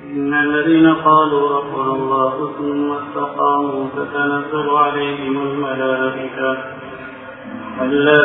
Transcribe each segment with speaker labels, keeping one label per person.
Speaker 1: إن الذين قالوا ربنا الله ثم استقاموا تتنزل عليهم الملائكة ألا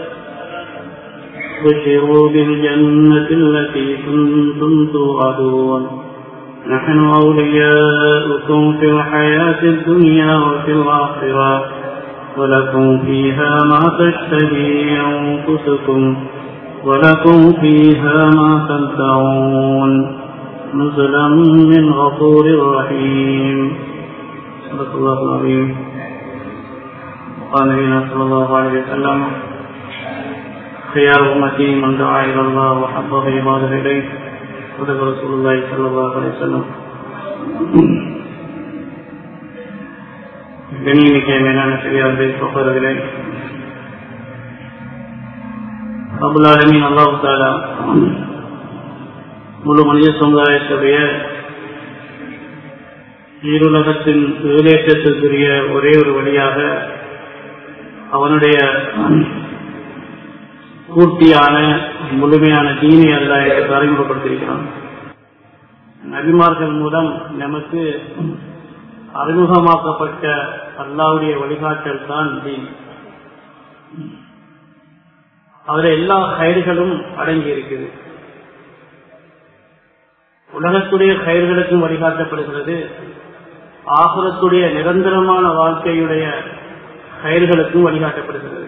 Speaker 1: بشروا بالجنة التي كنتم توعدون نحن أولياؤكم في الحياة الدنيا وفي الآخرة ولكم فيها ما تشتهي أنفسكم ولكم فيها ما تدعون نزلا من غفور رحيم صدق الله العظيم قال نبينا صلى الله عليه وسلم خيار أمتي من دعا إلى الله وحبب عباده إليه صدق رسول الله صلى الله عليه وسلم கண்ணியமிக்க மேலான பெரியார்களே சகோதரர்களே அபுல்லாலமின் அல்லாஹு தாலா முழு மனித சமுதாயத்துடைய ஈருலகத்தின் ஈடேற்றத்திற்குரிய ஒரே ஒரு வழியாக அவனுடைய பூர்த்தியான முழுமையான தீனை அல்ல என்று அறிமுகப்படுத்தியிருக்கிறான் நபிமார்கள் மூலம் நமக்கு அறிமுகமாக்கப்பட்ட அல்லாவுடைய வழிகாட்டல் தான் தீன் அதில் எல்லா கயிறுகளும் அடங்கி இருக்குது உலகத்துடைய கயிர்களுக்கும் வழிகாட்டப்படுகிறது ஆசுரத்துடைய நிரந்தரமான வாழ்க்கையுடைய கயிர்களுக்கும் வழிகாட்டப்படுகிறது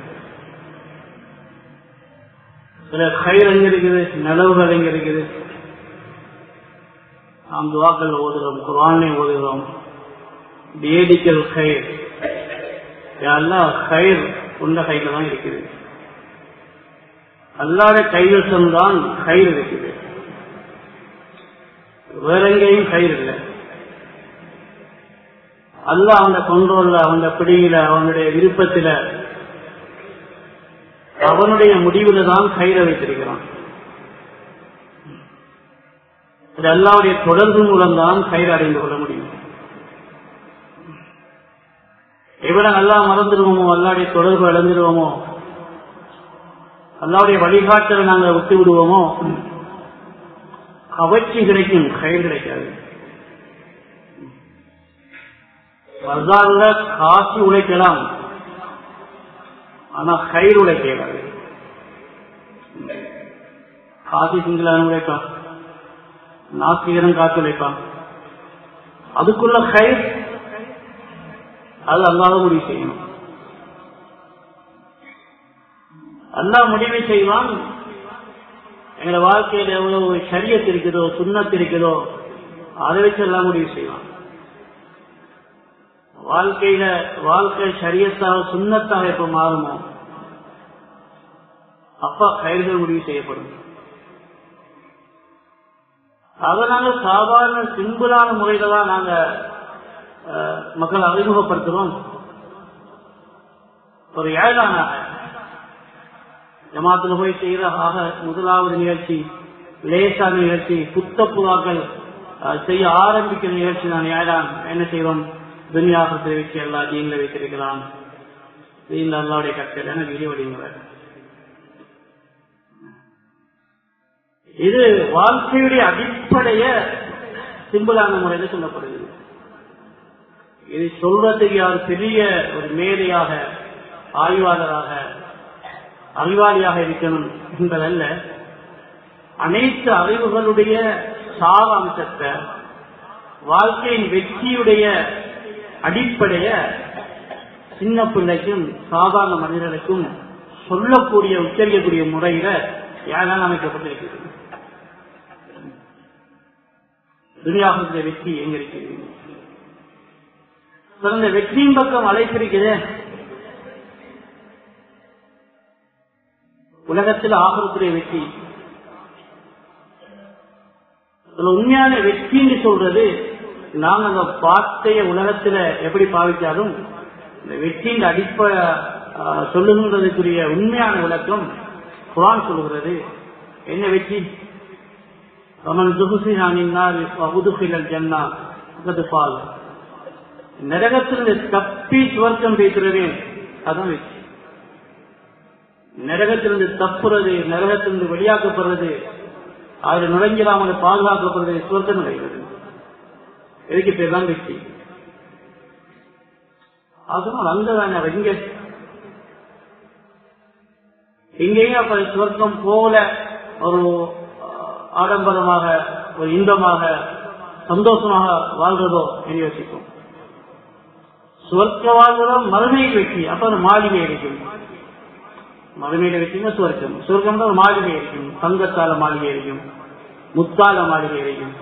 Speaker 1: சில கயிறு எங்க இருக்குது நிலவுகள் எங்க இருக்குது நாம் துவாக்கள் ஓதுகிறோம் குரானை ஓதுகிறோம் வேடிக்கல் கயிர் எல்லாம் கயிர் உள்ள கையில தான் இருக்குது அல்லாத கைவசம் தான் கயிறு இருக்குது வேற எங்கேயும் கயிறு இல்லை அல்ல அவன் கொண்டோல்ல அவன் பிடியில அவனுடைய விருப்பத்தில அவனுடைய முடிவுல தான் கயிறை வைத்திருக்கிறான் இது அல்லாவுடைய தொடர்பு மூலம்தான் கயிறு அடைந்து கொள்ள முடியும் எவ்வளவு நல்லா மறந்துடுவோமோ அல்லாவுடைய தொடர்பு இழந்துடுவோமோ அல்லாவுடைய வழிகாட்டலை நாங்கள் விட்டு விடுவோமோ கவர்ச்சி கிடைக்கும் கயிறு கிடைக்காது பஜார்ல காசு உழைக்கலாம் ஆனா கயிறு உழைக்காது காசி சிங்களான உழைப்பான் நாஸ்திகரன் காசு உழைப்பான் அதுக்குள்ள கயிறு அது அல்லாத முடிவு செய்யணும் அல்லா முடிவு செய்வான் எங்களை வாழ்க்கையில் எவ்வளவு சரியத்து இருக்குதோ சுண்ணத்து இருக்குதோ அதை வச்சு எல்லாம் முடிவு செய்வான் வாழ்க்கையில வாழ்க்கை சரியத்தாக சுண்ணத்தாக எப்ப மாறுமோ அப்ப கயிறுகள் முடிவு செய்யப்படும் அதை நாங்கள் சாதாரண சிம்பிளான முறையில தான் நாங்க மக்கள் அறிமுகப்படுத்துறோம் ஒரு ஏழான ஜமாத்துல போய் செய்யற ஆக முதலாவது நிகழ்ச்சி லேசான நிகழ்ச்சி புத்த புறாக்கள் செய்ய ஆரம்பிக்கிற நிகழ்ச்சி நான் ஏழாம் என்ன செய்வோம் துனியாகத்தை வச்சு எல்லா தீன்ல வைத்திருக்கலாம் தீன்ல அல்லாவுடைய கட்டளை வீடியோ வடிமுறை இது வாழ்க்கையுடைய அடிப்படைய சிம்பிளான முறையில சொல்லப்படுகிறது இது சொல்றதுக்கு யார் பெரிய ஒரு மேதையாக ஆய்வாளராக அறிவாளியாக இருக்கணும் என்பதல்ல அனைத்து அறிவுகளுடைய சாராம்சத்தை வாழ்க்கையின் வெற்றியுடைய அடிப்படைய சின்ன பிள்ளைக்கும் சாதாரண மனிதர்களுக்கும் சொல்லக்கூடிய உச்சரிக்கக்கூடிய முறையில யாரால் அமைக்கப்பட்டிருக்கிறது துனியாகத்திய வெற்றி எங்க இருக்கிறது சிறந்த வெற்றியின் பக்கம் அழைத்திருக்கிறேன் உலகத்தில் ஆகக்கூடிய வெற்றி உண்மையான வெற்றின்னு சொல்றது நாங்க அந்த வார்த்தைய உலகத்துல எப்படி பாவிச்சாலும் இந்த வெற்றியின் அடிப்படை சொல்லுகின்றதுக்குரிய உண்மையான விளக்கம் குரான் சொல்லுகிறது என்ன வெற்றி அவன் துகுசி நான் ஜன்னா பால் நரகத்திலிருந்து தப்பி சுவர்க்கம் பேசுறது அதான் வெற்றி நரகத்திலிருந்து தப்புறது நரகத்திலிருந்து வெளியாக்கப்படுறது அதில் நுழைஞ்சிடாமல் பாதுகாக்கப்படுறது சுவர்க்கம் நுழைகிறது எதுக்கு பேர் தான் வெற்றி அதனால் அங்கதான இங்க இங்கேயும் அப்ப சுவர்க்கம் போல ஒரு ஆடம்பரமாக ஒரு இன்பமாக சந்தோஷமாக வாழ்றதோ என்று யோசிக்கும் சுவர்க்க வாழ்வதும் மறுமையில் வெற்றி அப்ப ஒரு மாளிகை இருக்கும் மறுமையில வெற்றிங்க சுவர்க்கம் சுவர்க்கம் ஒரு மாளிகை இருக்கும் தங்கத்தால மாளிகை இருக்கும் முத்தால மாளிகை இருக்கும்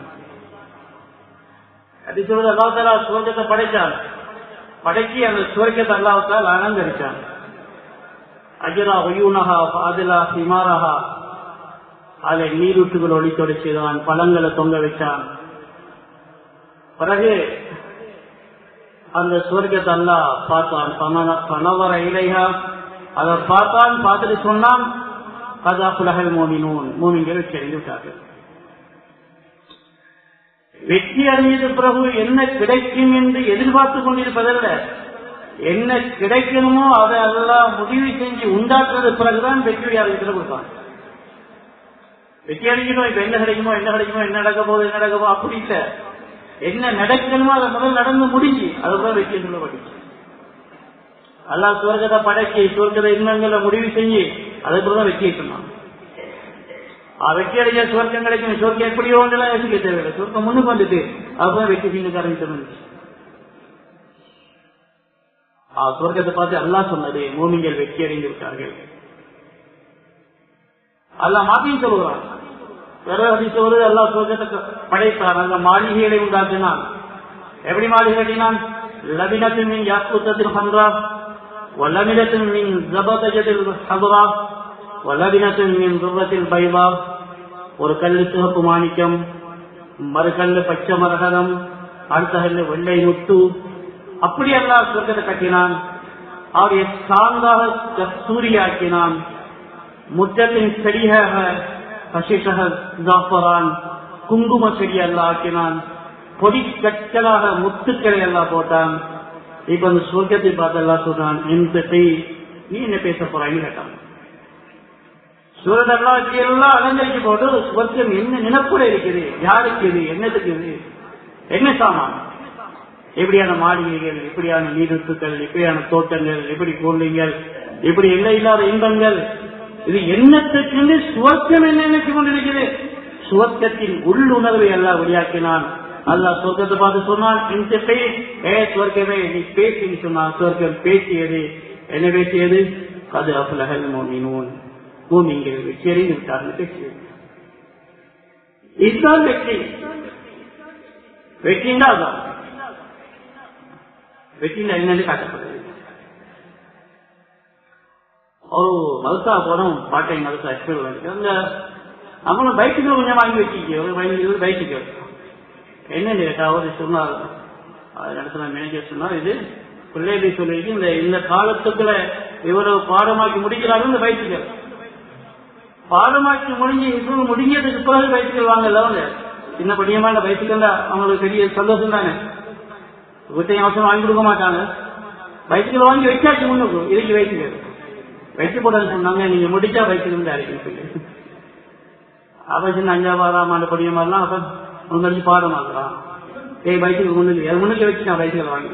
Speaker 1: அப்படி சொல்றது அல்லாத்தாலா சுவர்க்கத்தை படைச்சான் படைச்சி அந்த சுவர்க்கத்தை அல்லாத்தால் அலங்கரிச்சான் அஜரா ஒயூனஹா பாதிலா சிமாரஹா அதில் நீரூற்றுகள் ஒளித்தோடு செய்தான் பழங்களை தொங்க வச்சான் பிறகு அந்த சுவர்க்கத்தை அல்லா பார்த்தான் பணவர இலையா அதை பார்த்தான் பார்த்துட்டு சொன்னான் கதா புலகல் மோமினூன் மோமிங்கள் வெற்றி அடைந்து விட்டார்கள் வெற்றி அடைஞ்சது பிறகு என்ன கிடைக்கும் என்று எதிர்பார்த்து கொண்டிருப்பதல்ல என்ன கிடைக்கணுமோ அதை எல்லாம் முடிவு செஞ்சு உண்டாக்குறது பிறகுதான் வெற்றி யாருக்கு கொடுப்பான் வெற்றி அடைக்கணும் இப்ப என்ன கிடைக்குமோ என்ன கிடைக்குமோ என்ன நடக்க போகுது என்ன நடக்க போகுது அப்படி இல்ல என்ன நடக்கணுமோ அதை முதல் நடந்து முடிஞ்சு அதுதான் வெற்றி சொல்லப்பட்டுச்சு அல்லா சுவர்க்கத்தை படைச்சி சுவர்க்கத்தை இன்பங்களை முடிவு செஞ்சு அதுக்கு தான் வெற்றியை சொன்னான் வெற்றி அடைஞ்ச சுவர்க்கம் கிடைக்கும் சுவர்க்கம் எப்படியோ ஒன்றெல்லாம் யோசிக்க தேவையில்லை சுவர்க்கம் முன்னுக்கு வந்துட்டு அதுதான் வெற்றி செஞ்சு ஆரம்பிச்சு சுவர்க்கத்தை பார்த்து அல்லா சொன்னது மூமிங்கள் வெற்றி அடைந்து விட்டார்கள் அல்லா மாத்தியும் சொல்லுகிறான் வேற சொல்வது அல்லா சுவர்க்கத்தை படைத்தார் அந்த மாளிகைகளை உண்டாக்கினான் எப்படி மாளிகை கட்டினான் லபினத்தின் மின் யாக்குத்தத்தில் ஹம்ரா வல்லமினத்தின் மின் ஜபதஜத்தில் ஹபரா வல்லபினத்தின் மின் துர்வத்தில் பைவா ஒரு கல்லு சிவப்பு மாணிக்கம் மறுகல்லு பச்சை மரகதம் அடுத்த கல்லு வெள்ளை முத்து அப்படி எல்லாம் சொர்க்கத்தை கட்டினான் அவருடைய சாந்தாக கஸ்தூரியாக்கினான் முற்றத்தின் செடியாக கசிஷக ஜாஃபரான் குங்கும செடி எல்லாம் ஆக்கினான் பொடி கற்களாக முத்துக்களை எல்லாம் போட்டான் இப்ப அந்த சொர்க்கத்தை பார்த்து எல்லாம் சொல்றான் இந்த நீ என்ன பேச போறான்னு கேட்டான் சூரதெல்லாம் எல்லாம் அலங்கரிக்க போட்டு சொர்க்கம் என்ன நினைப்புல இருக்குது யாருக்கு இது என்னத்துக்கு இது என்ன சாமான் எப்படியான மாளிகைகள் எப்படியான நீருத்துக்கள் எப்படியான தோட்டங்கள் எப்படி கோள்ளிங்கள் எப்படி எல்லை இல்லாத இன்பங்கள் இது என்னத்துக்கு சுவர்க்கம் என்ன நினைச்சு கொண்டிருக்கிறது சுவர்க்கத்தின் உள்ளுணர்வை எல்லாம் வெளியாக்கினான் அல்லா சொர்க்கத்தை பார்த்து சொன்னான் இந்த ஏ சுவர்க்கமே நீ பேசி சொன்னான் சுவர்க்கம் பேசியது என்ன பேசியது அது அஃபலகல் மோமினூன் பூமிங்கள் வெற்றி அறிந்து விட்டார்கள் பேசியது இதுதான் வெற்றி வெற்றின்னா அதான் வெற்றியில் என்னன்னு காட்டப்படுது ஒரு மதுசா போனோம் பாட்டை மதுசா எக்ஸ்பெல் வந்து அந்த நம்மளும் பைக்குகள் கொஞ்சம் வாங்கி வச்சுக்க ஒரு பதினஞ்சு பைக்குகள் என்னன்னு கேட்டா அவர் சொன்னார் இடத்துல மேனேஜர் சொன்னார் இது பிள்ளைகளை சொல்லிட்டு இந்த இந்த காலத்துக்குள்ள இவ்வளவு பாடமாக்கி முடிக்கிறாங்க இந்த பைக்குகள் பாடமாக்கி முடிஞ்சு இப்போ முடிஞ்சதுக்கு பிறகு பைக்குகள் வாங்கல அவங்க சின்ன படியமான பைக்குகள் தான் அவங்களுக்கு பெரிய சந்தோஷம் தானே வீட்டையும் அவசரம் வாங்கி கொடுக்க மாட்டாங்க பைக்குகள் வாங்கி வச்சாச்சு முன்னுக்கு இதுக்கு வைக்குங்க வைக்க போடான்னு சொன்னாங்க நீங்க முடிச்சா பைக்குகள் தான் இருக்குன்னு சொல்லி அவன் சின்ன அஞ்சாவது ஆறாம் ஆண்டு படிய மாதிரிலாம் அப்ப முன்னாடி பாடமாக்குறான் ஏய் பைக்குக்கு முன்னுக்கு அது முன்னுக்கு வச்சு நான் பைக்குகள் வாங்கி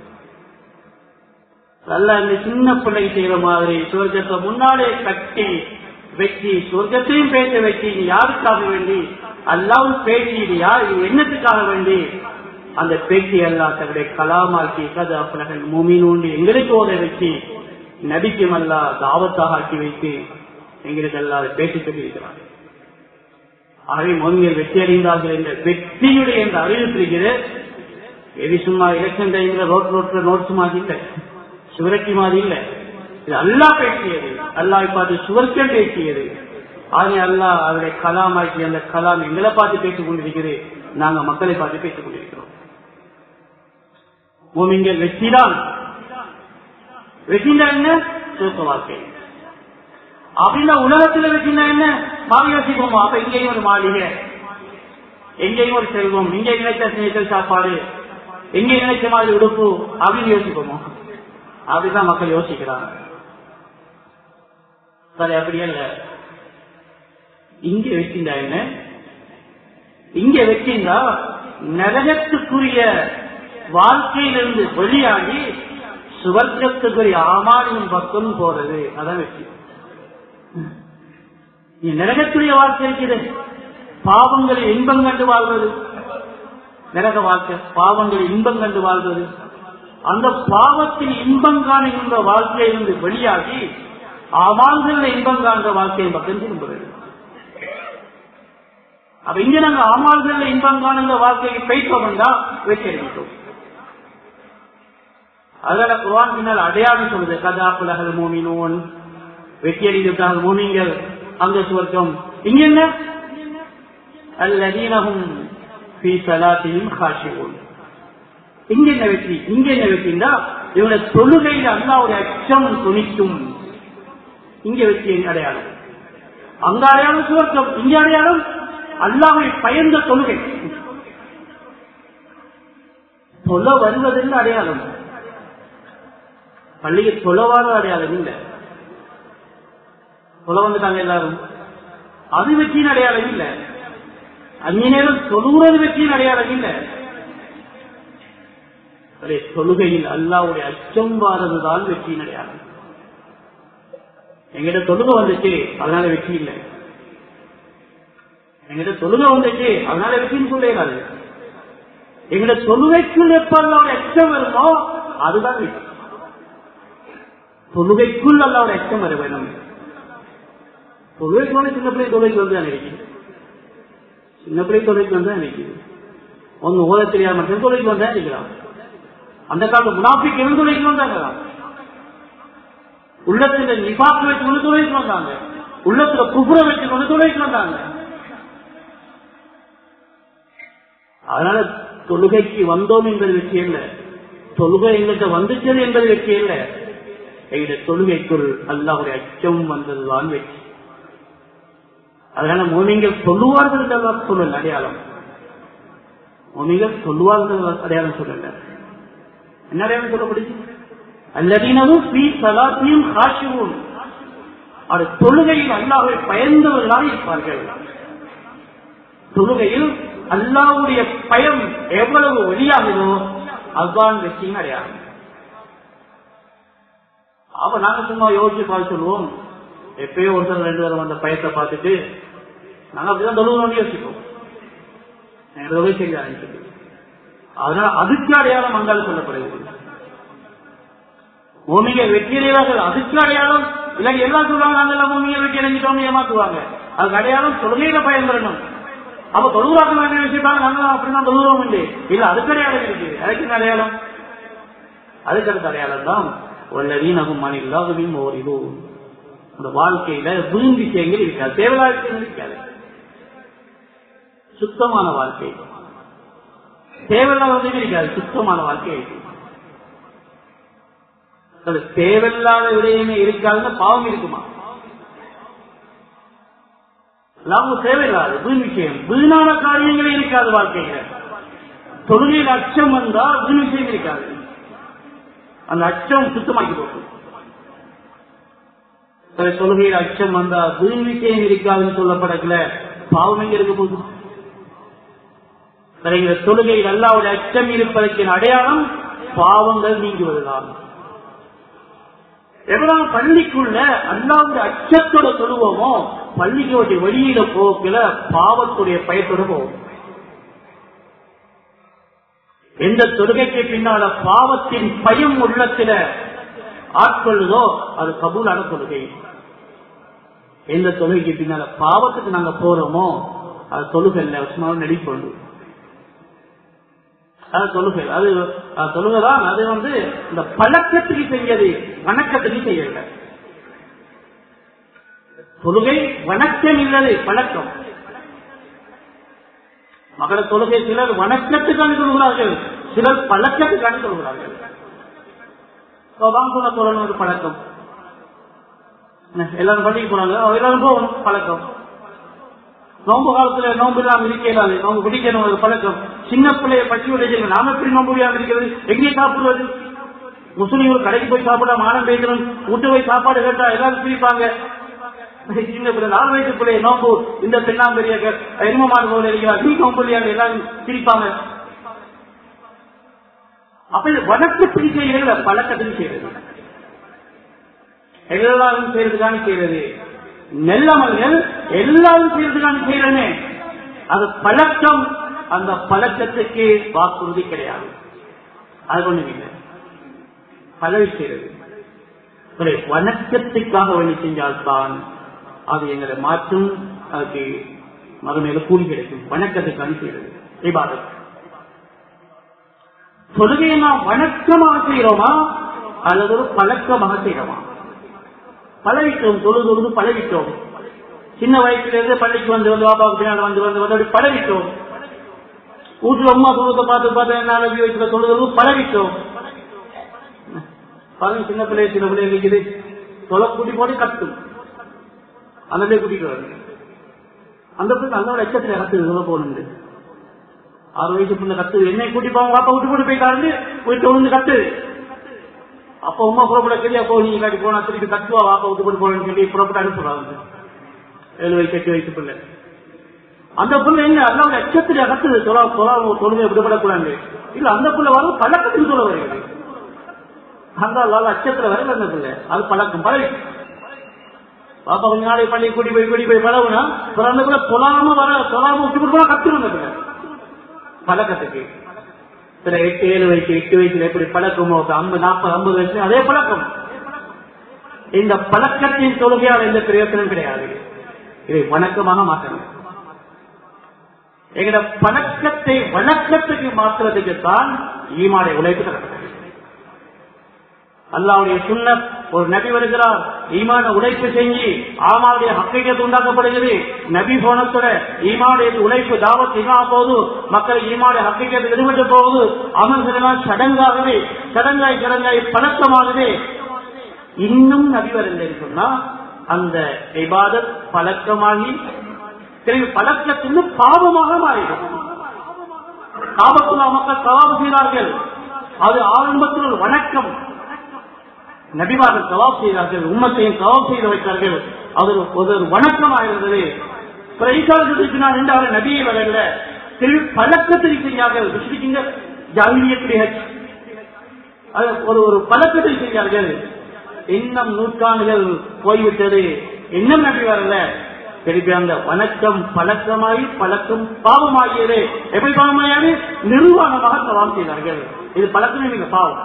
Speaker 1: நல்ல இந்த சின்ன பிள்ளை செய்யற மாதிரி சுவர்க்கத்தை முன்னாலே கட்டி வச்சு சொர்க்கத்தையும் பேச வச்சு இது யாருக்காக வேண்டி அல்லாவும் பேசி இது யார் இது என்னத்துக்காக வேண்டி அந்த பேச்சு எல்லாம் தன்னுடைய கலாமாக்கி கதை அப்பனகள் மூமின் உண்டு எங்களுக்கு ஓத வச்சு நபிக்கும் அல்லா தாவத்தாக ஆக்கி வைத்து எங்களுக்கு எல்லாம் பேசி சொல்லியிருக்கிறார் ஆகவே மோமியர் வெற்றி அடைந்தார்கள் என்ற வெற்றியுடைய என்ற அறிவித்திருக்கிறது எது சும்மா எலெக்ஷன் டைம்ல ரோட் ரோட்ல நோட்ஸ் மாதிரி இல்லை சுவரட்டி மாதிரி இல்லை இது அல்லா பேசியது அல்லாஹ் பார்த்து சுவர்க்கம் பேசியது ஆகவே அல்லாஹ் அவருடைய கலாமாக்கி அந்த கலாம் எங்களை பார்த்து பேசிக் கொண்டிருக்கிறது நாங்க மக்களை பார்த்து பேசிக் கொண்டிருக்கிறோம் மூமிங்கள் வெற்றிதான் வெற்றினா என்ன சுருக்க வாழ்க்கை அப்படின்னா உலகத்துல வெற்றினா என்ன மாறி யோசிப்போமா அப்ப இங்கேயும் ஒரு மாளிகை எங்கேயும் ஒரு செல்வம் இங்கே நினைச்ச ஸ்நேகிதல் சாப்பாடு எங்கே நினைச்ச மாதிரி உடுப்பு அப்படின்னு யோசிப்போமா அப்படிதான் மக்கள் யோசிக்கிறாங்க சரி அப்படி அல்ல இங்க வச்சிருந்தா என்ன இங்க வச்சீங்கன்னா நரகத்துக்குரிய வாழ்க்கையிலிருந்து வெளியாகி சுவர்க்கத்துக்குரிய ஆமானின் பக்கம் போறது அதான் வெற்றி நீ நரகத்துடைய வாழ்க்கை இருக்குது பாவங்களில் இன்பம் கண்டு வாழ்வது நரக வாழ்க்கை பாவங்களில் இன்பம் கண்டு வாழ்வது அந்த பாவத்தில் இன்பம் காணுகின்ற வாழ்க்கையிலிருந்து வெளியாகி ஆமான்கள் இன்பம் காண்ற வாழ்க்கையை பக்கம் திரும்புகிறது அப்ப இங்க நாங்க ஆமான்கள் இன்பம் காணுகிற வாழ்க்கையை பெய்ப்போம் என்றால் வெற்றி அடைகின்றோம் அதனால குர்ஆன் பின்னால் அடையாளம் சொல்லுது கதா புலகல் மூமினோன் வெற்றி அடைந்தால் மூமிங்கள் அந்த சுவர்க்கம் இங்க என்ன அல்லதீனஹும் ஃபீ ஸலாத்திஹிம் காஷிஊன் இங்க என்ன வெற்றி இங்க என்ன வெற்றின்னா இவங்க தொழுகையில் அல்லாவுடைய அச்சம் துணிக்கும் இங்க வெற்றி அடையாளம் அங்க அடையாளம் சுவர்க்கம் இங்க அடையாளம் அல்லாவை பயந்த தொழுகை தொலை வருவதென்று அடையாளம் பள்ளியை தொலைவாத அடையாளம் இல்லை தொலை வந்துட்டாங்க எல்லாரும் அது வெற்றியின் அடையாளம் இல்லை அந்நிய நேரம் தொழுகிறது வெற்றியின் அடையாளம் இல்லை அதே தொழுகையில் அல்லாவுடைய அச்சம் வாரதுதான் வெற்றியின் அடையாளம் எங்கிட்ட தொழுகை வந்துச்சு அதனால வெற்றி இல்லை எங்கிட்ட தொழுகை வந்துச்சு அதனால வெற்றின்னு சொல்லிடாது எங்கிட்ட தொழுகைக்குள் எப்ப அல்லாவுடைய அச்சம் வருமோ அதுதான் வெற்றி தொழுகைக்குள் அல்லாவுடைய அச்சம் வர வேணும் தொழுகைக்கு வந்து சின்ன பிள்ளை தொழுகைக்கு வந்து தான் இருக்குது சின்ன பிள்ளை தொழுகைக்கு வந்து தான் இருக்குது ஒன்னு ஓத தெரியாம மட்டும் தொழுகைக்கு வந்தா இருக்கிறான் அந்த காலத்து முனாபிக் இருந்து தொழிலுக்கு வந்தாங்க உள்ளத்துல நிபாக்கு வச்சு கொண்டு தொழிலுக்கு வந்தாங்க உள்ளத்துல குபுர வச்சு கொண்டு தொழிலுக்கு வந்தாங்க அதனால தொழுகைக்கு வந்தோம் என்பது வெற்றி அல்ல தொழுகை எங்கிட்ட வந்துச்சது என்பது வெற்றி அல்ல எங்களுடைய தொழுகைக்குள் அல்லாவுடைய அச்சம் வந்ததுதான் வெற்றி அதனால மோமிங்கள் சொல்லுவார்கள் என்றெல்லாம் சொல்லல அடையாளம் மோமிகள் சொல்லுவார்கள் அடையாளம் சொல்லல என்ன அடையாளம் சொல்லப்படுது அல்லதீனவும் ஸ்ரீ சலாத்தியும் காஷிவும் அவர் தொழுகையில் அல்லாவை பயந்தவர்களாக இருப்பார்கள் தொழுகையில் அல்லாவுடைய பயம் எவ்வளவு வெளியாகுதோ அதுதான் வெற்றியும் அடையாளம் அப்ப நாங்க சும்மா யோசிச்சு பார்த்து சொல்லுவோம் எப்பயோ ஒருத்தர் ரெண்டு தரம் அந்த பயத்தை பார்த்துட்டு நாங்க அப்படிதான் தொழுவோம்னு யோசிப்போம் தொழுகை செய்ய ஆரம்பிச்சது அதனால அதுக்கு அடையாளம் அங்கால் சொல்லப்படுகிறது பூமிகள் வெற்றியடைவார்கள் அதுக்கு அடையாளம் இல்லாட்டி எல்லாம் சொல்லுவாங்க நாங்கள் பூமியை வெற்றி அடைஞ்சிட்டோம் ஏமாத்துவாங்க அதுக்கு அடையாளம் தொழுகையில பயன்பெறணும் அப்ப தொழுவாக்க வேண்டிய விஷயத்தாங்க நாங்கள் அப்படிதான் தொழுவோம் உண்டு இல்ல அதுக்கு அடையாளம் இருக்கு அதுக்கு என்ன அடையாளம் அதுக்கு அடுத்த அடையாளம் தான் வல்லவீனகும் மனில்லாதவையும் ஓர் இது அந்த வாழ்க்கையில வீண் விஷயங்கள் இருக்காது தேவையான இருக்காது சுத்தமான வாழ்க்கை தேவையில்லாத இருக்காது சுத்தமான வாழ்க்கை இருக்கு அது தேவையில்லாத விடயமே இருக்காதுன்னு பாவம் இருக்குமா லாபம் தேவையில்லாது வீண் விஷயம் வீணான காரியங்களே இருக்காது வாழ்க்கையில தொழுகையில் அச்சம் வந்தா வீண் விஷயம் இருக்காது அந்த அச்சம் சுத்தமாக்கி போகும் தொழுகையில் அச்சம் வந்தா வீண் விஷயம் இருக்காதுன்னு சொல்லப்படல பாவம் எங்க இருக்க போகுது தொழுகையில் அல்லாவுடைய அச்சம் இருப்பதற்கு அடையாளம் பாவங்கள் நீங்குவதுதான் எவ்வளவு பள்ளிக்குள்ள அல்லாவுடைய அச்சத்தோட தொழுவோமோ பள்ளிக்கு வட்டி வெளியில போக்கல பாவத்துடைய பயத்தோட போவோம் எந்த தொழுகைக்கு பின்னால பாவத்தின் பயம் உள்ளத்துல ஆட்கொள்ளுதோ அது கபூலான தொழுகை எந்த தொழுகைக்கு பின்னால பாவத்துக்கு நாங்க போறோமோ அது தொழுகை சும்மா நடிப்பொழுது அது தொழுகை அது தொழுகைதான் அது வந்து இந்த பழக்கத்துக்கு செய்யது வணக்கத்துக்கு செய்யல தொழுகை வணக்கம் இல்லது பழக்கம் மகள தொழுகை சிலர் வணக்கத்துக்கான சொல்கிறார்கள் சிலர் பழக்கத்துக்கான சொல்கிறார்கள் வாங்க சொல்லணும் ஒரு பழக்கம் எல்லாரும் பள்ளிக்கு போனாங்க எல்லாரும் போகணும் பழக்கம் நோம்பு காலத்துல நோம்பு இல்லாம இருக்கலாது நோம்பு பிடிக்கணும் ஒரு பழக்கம் சின்ன பிள்ளைய பட்டி உடைச்சு நாம எப்படி நோம்பு முடியாம இருக்கிறது எங்கே சாப்பிடுவது முஸ்லீம் ஒரு கடைக்கு போய் சாப்பிட மானம் பேசணும் வீட்டு போய் சாப்பாடு கேட்டா எல்லாரும் பிரிப்பாங்க சின்ன பிள்ளை நாலு வயசு பிள்ளை நோம்பு இந்த பெண்ணாம்பெரிய எருமமாடு போல இருக்கிறார் நீ நோம்புலியாங்க எல்லாரும் சிரிப்பாங்க அப்ப இது வடக்கு பிடி செய்யறதுல பழக்கத்தில் செய்யறது எல்லாரும் செய்யறதுக்கான செய்யறது நெல்லமல்கள் எல்லாரும் செய்யறதுக்கான செய்யறனே அது பழக்கம் அந்த பழக்கத்துக்கு வாக்குறுதி கிடையாது அது ஒண்ணு இல்லை பழகி செய்யறது ஒரு வணக்கத்துக்காக வேண்டி செஞ்சால்தான் அது எங்களை மாற்றும் அதுக்கு மறுமையில கூலி கிடைக்கும் வணக்கத்துக்காக செய்யறது இபாதத் தொழுகையை நாம் வணக்கமாக செய்யறோமா அல்லது ஒரு பழக்கமாக செய்யறோமா பழகிட்டோம் தொழுது தொழுது பழகிட்டோம் சின்ன வயசுல இருந்து பள்ளிக்கு வந்து வந்து பாப்பாவுக்கு பின்னாடி வந்து வந்து வந்து அப்படி பழகிட்டோம் வீட்டுல அம்மா தொழுத பார்த்து பார்த்து என்ன நபி வயசுல தொழுது பழகிட்டோம் பாருங்க சின்ன பிள்ளை சின்ன பிள்ளை இருக்குது தொலை கூட்டி போட்டு கட்டும் அந்த பிள்ளை கூட்டிட்டு வருது அந்த பிள்ளை அந்த லட்சத்துல கத்துது சொல்ல போகணும் ஆறு வயசு பிள்ளை கத்துது என்னை கூட்டி போவாங்க பாப்பா விட்டு போட்டு போயிட்டாரு வீட்டு விழுந்து கத்துது அப்ப உமா புறப்பட சரியா போ நீங்க காட்டி போனா திருப்பி கத்துவா வாப்பா விட்டு போட்டு போறேன்னு சொல்லி புறப்பட்டு அனுப்புறாங்க ஏழு வயசு எட்டு வயசு பிள்ளை அந்த புள்ள என்ன அல்ல லட்சத்துல கத்துது தொலை தொலை தொழுகை விடுபடக்கூடாது இல்ல அந்த புள்ள வர பழக்கத்துக்கு சொல்ல வருகிறது அந்த லட்சத்துல வரையில் அந்த பிள்ளை அது பழக்கம் பழகி பாப்பா கொஞ்ச நாளைக்கு பள்ளி கூட்டி போய் கூட்டி போய் பழகுனா அந்த பிள்ளை தொழாம வர தொழாம விட்டு போட்டு கத்துரும் அந்த பிள்ளை பழக்கத்துக்கு சில எட்டு ஏழு வயசு எட்டு வயசுல எப்படி பழக்கமோ ஐம்பது நாற்பது ஐம்பது வயசு அதே பழக்கம் இந்த பழக்கத்தின் தொழுகையால் எந்த பிரயோசனம் கிடையாது இதை வணக்கமாக மாற்றணும் எங்கட பழக்கத்தை வணக்கத்துக்கு மாற்றுறதுக்கு தான் ஈமாடை உழைப்பு தரப்பட்டது அல்லாவுடைய சுண்ண ஒரு நபி வருகிறார் ஈமான உழைப்பு செஞ்சு ஆமாவுடைய ஹக்கையத்து உண்டாக்கப்படுகிறது நபி போனத்தோட ஈமாவுடைய உழைப்பு தாவத் இமா போது மக்கள் ஈமாவுடைய ஹக்கையத்து விடுபட்டு போகுது அமர்ந்தெல்லாம் சடங்காகவே சடங்காய் சடங்காய் பழக்கமாகவே இன்னும் நபி வரவில்லை சொன்னா அந்த இபாதத் பழக்கமாகி பிறகு பழக்கத்தின் பாவமாக மாறிடும் காபத்துல்லா மக்கள் சவாபு செய்கிறார்கள் அது ஆரம்பத்தில் ஒரு வணக்கம் நபிமார்கள் சவாப் செய்தார்கள் உம்மத்தையும் சவாப் செய்து வைத்தார்கள் அது ஒரு வணக்கமாக இருந்தது பின்னார் நின்றாரு நபியை வரல திரும்பி பழக்கத்தில் செய்யார்கள் விசிரிக்கிங்க ஜாகிரியத்துடைய அது ஒரு ஒரு பழக்கத்தில் செய்தார்கள் இன்னும் நூற்றாண்டுகள் போய்விட்டது இன்னும் நபி வரல திருப்பி அந்த வணக்கம் பழக்கமாகி பழக்கம் பாவமாகியது எப்படி பாவமாகியது நிர்வாணமாக சவால் செய்தார்கள் இது பழக்கமே மிக பாவம்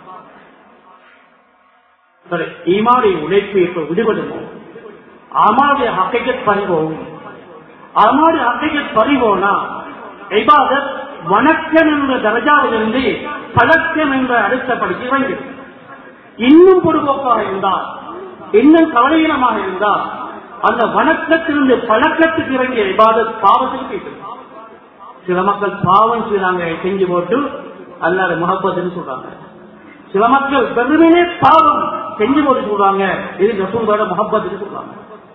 Speaker 1: ஈமாவுடைய உழைப்பு இப்ப விடுபடுமோ அமாவுடைய ஹக்கைகள் பறிவோம் அமாவுடைய ஹக்கைகள் பறிவோனா இபாதத் வணக்கம் என்ற தரஜாவிலிருந்து பழக்கம் என்ற அடுத்த படிக்க வேண்டும் இன்னும் பொதுபோக்காக இருந்தால் இன்னும் கவலையினமாக இருந்தால் அந்த வணக்கத்திலிருந்து பழக்கத்துக்கு இறங்கிய இபாதத் பாவத்துக்கு போயிட்டு சில மக்கள் பாவம் செய்யறாங்க செஞ்சு போட்டு அல்லாத முகப்பத்துன்னு சொல்றாங்க சில மக்கள் வெறுமனே பாவம் செஞ்சு போட்டு சொல்றாங்க இது ரசூலோட முகப்பத்துக்கு சொல்றாங்க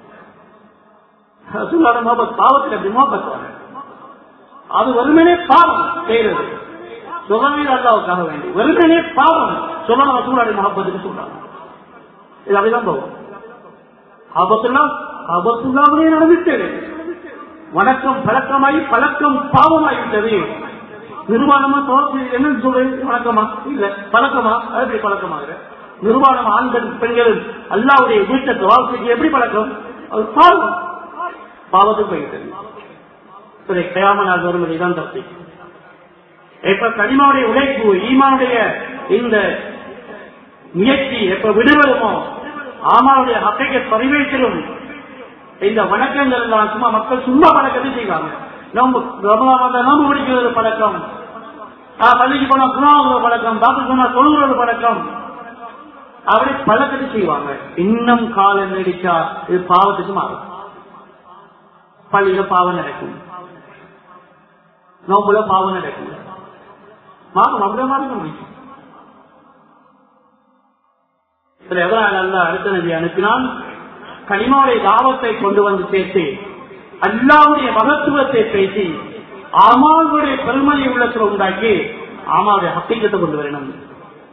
Speaker 1: ரசூலோட முகப்பத் பாவத்தில் அப்படி முகப்பத்துவாங்க அது வெறுமனே பாவம் செய்யறது சுகமே அல்லாவுக்காக வேண்டி வெறுமனே பாவம் சொல்லணும் ரசூலோட முகப்பத்துக்கு சொல்றாங்க இது அப்படிதான் போகும் ஆபத்துலாம் ஆபத்துல்லாமலே நடந்துட்டது வணக்கம் பழக்கமாகி பழக்கம் பாவமாகிவிட்டது நிர்வாணமா தோற்று என்ன சொல்றது வழக்கமா இல்ல பழக்கமா அது பழக்கமாகிற நிர்வாணம் ஆண்கள் பெண்கள் அல்லாவுடைய வீட்டை துவாசிக்கு எப்படி பழக்கம் அது பாவம் பாவத்துக்கு போய்விட்டது கயாம நாள் வரும் இதுதான் தப்பி எப்ப கனிமாவுடைய உழைப்பு ஈமாவுடைய இந்த முயற்சி எப்ப விடுவதுமோ ஆமாவுடைய ஹக்கைக்கு பரிவேற்றிலும் இந்த வணக்கங்கள் எல்லாம் சும்மா மக்கள் சும்மா வணக்கத்தை செய்வாங்க நோம்பு நோம்பு பிடிக்கிறது பழக்கம் பள்ளிக்கு போனா குணாவுற பழக்கம் டாக்டர் போனா தொழுகிறது பழக்கம் அப்படி பழக்கத்தை செய்வாங்க இன்னும் காலம் நீடிச்சா இது பாவத்துக்கு மாறும் பள்ளியில பாவம் நடக்கும் நோம்புல பாவம் நடக்கும் மாறும் அப்படியே மாறும் முடியும் எவ்வளவு அடுத்த நபி அனுப்பினால் கனிமாவுடைய தாவத்தை கொண்டு வந்து சேர்த்து அல்லாவுடைய மகத்துவத்தை பேசி ஆமாவுடைய பெருமதி உள்ளத்தில் உண்டாக்கி ஆமாவுடைய ஹக்கீக்கத்தை கொண்டு வரணும்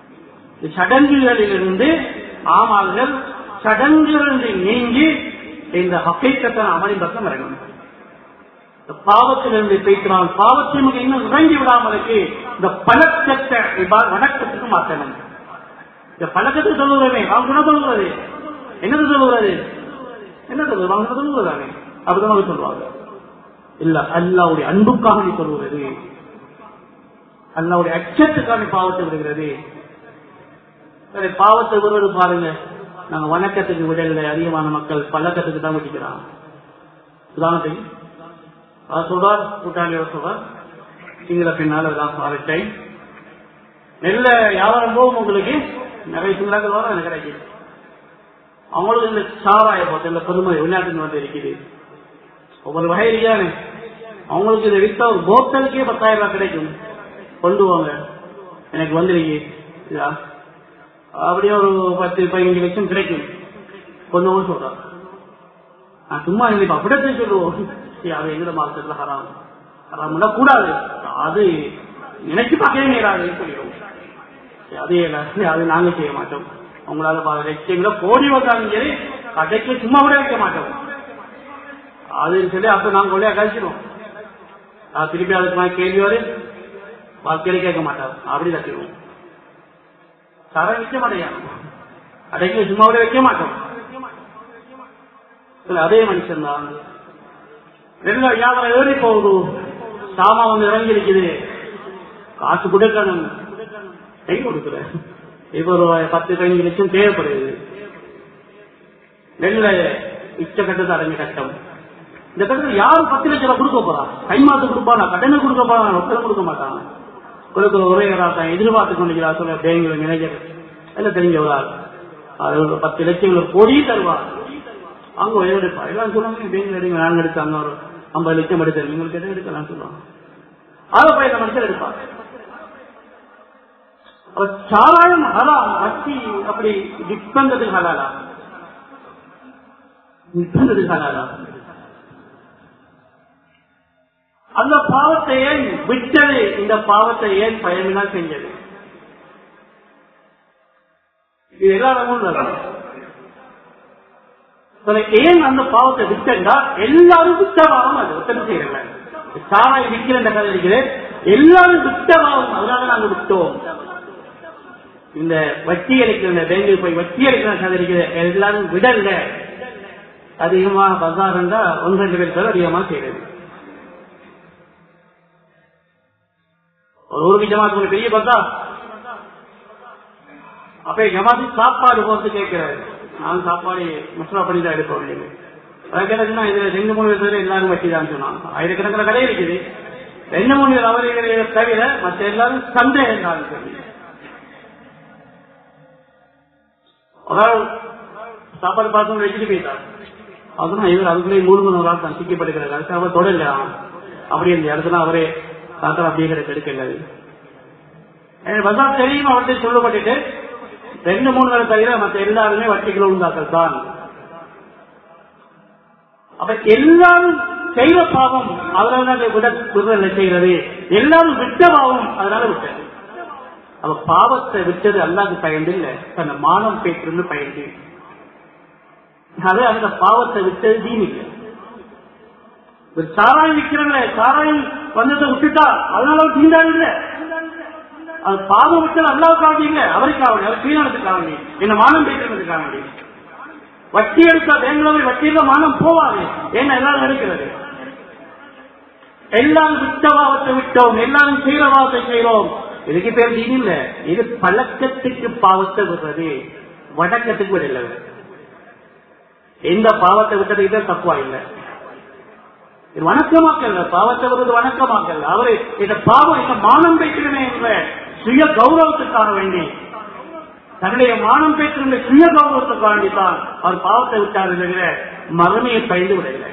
Speaker 1: சடங்குகளிலிருந்து ஆமால்கள் சடங்குகளிலிருந்து நீங்கி இந்த ஹக்கீக்கத்தான அமலின் பக்கம் இறங்கணும் இந்த பாவத்திலிருந்து பேசினால் பாவத்தை நமக்கு இன்னும் இறங்கி விடாமலுக்கு இந்த பழக்கத்தை இவ்வா- வணக்கத்துக்கு மாற்றணும் இந்த பழக்கத்துக்கு சொல்லுகிறமே அவங்க என்ன சொல்லுகிறது என்னது சொல்லுகிறது என்ன சொல்லுவது அவங்க சொல்லுவதானே அப்படிதான் அவங்க சொல்லுவாங்க இல்ல அல்லாவுடைய அன்புக்காக நீ சொல்லுகிறது அல்லாவுடைய அச்சத்துக்காக பாவத்தை விடுகிறது சரி, பாவத்தை விடுவது பாருங்க நாங்க வணக்கத்துக்கு விடல அதிகமான மக்கள் பழக்கத்துக்கு தான் விட்டுக்கிறாங்க உதாரணத்துக்கு அவர் சொல்றார் கூட்டாளியவர் சொல்றார் சிங்கள பின்னால் எல்லாம் பாரிட்டை நெல்ல வியாபாரம் போகும் உங்களுக்கு நிறைய சிங்களாக்கள் வரும் எனக்கு கிடைக்குது அவங்களுக்கு இந்த சாராய போட்டு இந்த பெருமை வெளிநாட்டுக்கு வந்து இருக்குது ஒவ்வொரு வகை இருக்கானே அவங்களுக்கு இதை வித்தா ஒரு போத்தலுக்கே பத்தாயிரம் ரூபாய் கிடைக்கும் கொண்டு வாங்க எனக்கு வந்துருக்கி இதா அப்படியே ஒரு பத்து பதினஞ்சு லட்சம் கிடைக்கும் கொண்டு வந்து சொல்றான் நான் சும்மா இல்லை அப்படியே சொல்லுவோம் சரி, அது எங்கட மார்க்கெட்ல ஹராம் ஹராம்னா கூடாது அது நினைச்சு பார்க்கவே நேராது சொல்லிடுவோம் சரி, அது இல்ல, சரி, அது நாங்க செய்ய மாட்டோம் உங்களால பல லட்சங்கள கோடி வந்தாலும் சரி கடைக்கு சும்மா கூட வைக்க மாட்டோம் அதுன்னு சொல்லி அப்ப நாங்க கொள்ளையா கழிச்சிடுவோம் அது திருப்பி அதுக்கு மாதிரி கேள்வி வரும் வாழ்க்கையில கேட்க மாட்டோம் அப்படி தட்டிடுவோம் தர வைக்க மாட்டேன் அடைக்கல சும்மா கூட வைக்க மாட்டோம் இல்ல, அதே மனுஷன் தான் ரெண்டு வியாபாரம் ஏறி போகுது சாமா வந்து இறங்கி இருக்குது காசு கொடுக்கணும் கை கொடுக்குற இப்ப ஒரு பத்து பதினஞ்சு லட்சம் தேவைப்படுது நெல்ல இச்சக்கட்டத்தை அடங்கிய கட்டம் இந்த கட்டத்தில் யாரும் பத்து லட்சம் ரூபாய் கொடுக்க போறா கைமாத்து கொடுப்பானா கடனை கொடுக்க போறான் ஒருத்தர் கொடுக்க மாட்டாங்க கொடுக்கிற ஒரே தான் எதிர்பார்த்து கொண்டிருக்கிறா சொல்ல பேங்க்ல மேனேஜர் எல்லாம் தெரிஞ்ச ஒரு ஆள் அது ஒரு பத்து லட்சம் ஒரு கோடி தருவார் அங்க ஒரே எடுப்பா எல்லாம் சொல்லுவாங்க பேங்க்ல எடுங்க நாங்க எடுத்தாங்க ஒரு ஐம்பது லட்சம் எடுத்தேன் உங்களுக்கு எதை எடுக்கலாம் சொல்லுவாங்க அதை போய் நம்ம மனுஷன் எடுப்பாங்க அப்ப சாராயம் ஹலாம் வட்டி அப்படி நிற்பந்ததுக்கு ஹலாலா நிற்பந்ததுக்கு ஹலாலா அந்த பாவத்தை ஏன் விட்டது இந்த பாவத்தை ஏன் பயமினா செஞ்சது இது எல்லாரும் நடக்கும். சரி, ஏன் அந்த பாவத்தை விட்டா எல்லாரும் விட்டவாகும் அது ஒத்தனை செய்யறல சாராய் விற்கிற இந்த கதை இருக்குது எல்லாரும் விட்டவாகும் அதனால நாங்க விட்டோம் இந்த வட்டி அளிக்கிற இந்த பேங்கில் போய் வட்டி அளிக்கிற கதை இருக்குது எல்லாரும் விடல அதிகமா பசார் இருந்தா ஒன்று ரெண்டு பேர் பேர் அதிகமா செய்யறது ஒரு ஊருக்கு ஜமாத் ஒரு பெரிய பந்தா அப்ப ஜமாத்தி சாப்பாடு போட்டு கேட்கிறாரு நான் சாப்பாடு மசோலா பண்ணி தான் எடுக்க வேண்டியது அதுக்கு என்னச்சுன்னா இதுல ரெண்டு மூணு பேர் எல்லாரும் வட்டி தான் சொன்னாங்க ஆயிரக்கணக்கில் கடை இருக்குது ரெண்டு மூணு பேர் அவர்களை தவிர மற்ற எல்லாரும் சந்தேகம் தான் சொல்லி அதாவது சாப்பாடு பார்த்து வச்சுட்டு போயிட்டார் அதுனா இவர் அதுக்குள்ளே மூணு மணி நேரம் தான் சிக்கப்படுகிறார் அதுக்கு அவர் தொடரல அப்படி இந்த இடத்துல அவரே தாத்தா அப்படிங்கிற கெடுக்கிறது பசார் தெரியும் அவர்கிட்ட சொல்லப்பட்டுட்டு ரெண்டு மூணு பேரை தவிர மற்ற எல்லாருமே வட்டிகள் உண்டாக்கள் தான் அப்ப எல்லாரும் செய்த பாவம் அதனால விட விடுதலை செய்கிறது எல்லாரும் விட்ட பாவம் அதனால விட்டது அவ பாவத்தை விட்டது அல்லாது பயந்து இல்ல தன்னை மானம் பேற்றுன்னு பயந்து அது அந்த பாவத்தை விட்டது தீன் இல்லை ஒரு சாராயம் விற்கிறாங்க சாராயம் வந்ததை விட்டுட்டா அதனால தீண்டாது இல்ல அது பாவம் விட்டது அல்லாவுக்காக இல்ல அவருக்காக வேண்டி அவர் கீழத்துக்காக வேண்டி என்ன மானம் பேசுறதுக்காக வேண்டி வட்டி எடுத்தா பேங்க்ல போய் வட்டியில மானம் போவாது ஏன்னா எல்லாரும் எடுக்கிறது எல்லாரும் விட்ட பாவத்தை விட்டோம் எல்லாரும் செய்யற பாவத்தை செய்யறோம் இதுக்கு பேர் தீன் இல்ல இது பழக்கத்துக்கு பாவத்தை விடுறது வடக்கத்துக்கு விடல எந்த பாவத்தை விட்டது இதை தப்புவா இல்லை இது வணக்கமாக்கல்ல பாவத்தை வருவது வணக்கமாக்கல்ல அவரு இந்த பாவம் இந்த மானம் பெற்றிருமே என்ற சுய கௌரவத்துக்காக வேண்டி தன்னுடைய மானம் பெற்றிருந்த சுய கௌரவத்துக்காக வேண்டித்தான் அவர் பாவத்தை விட்டார் தவிர மறுமையை பயந்து விடவில்லை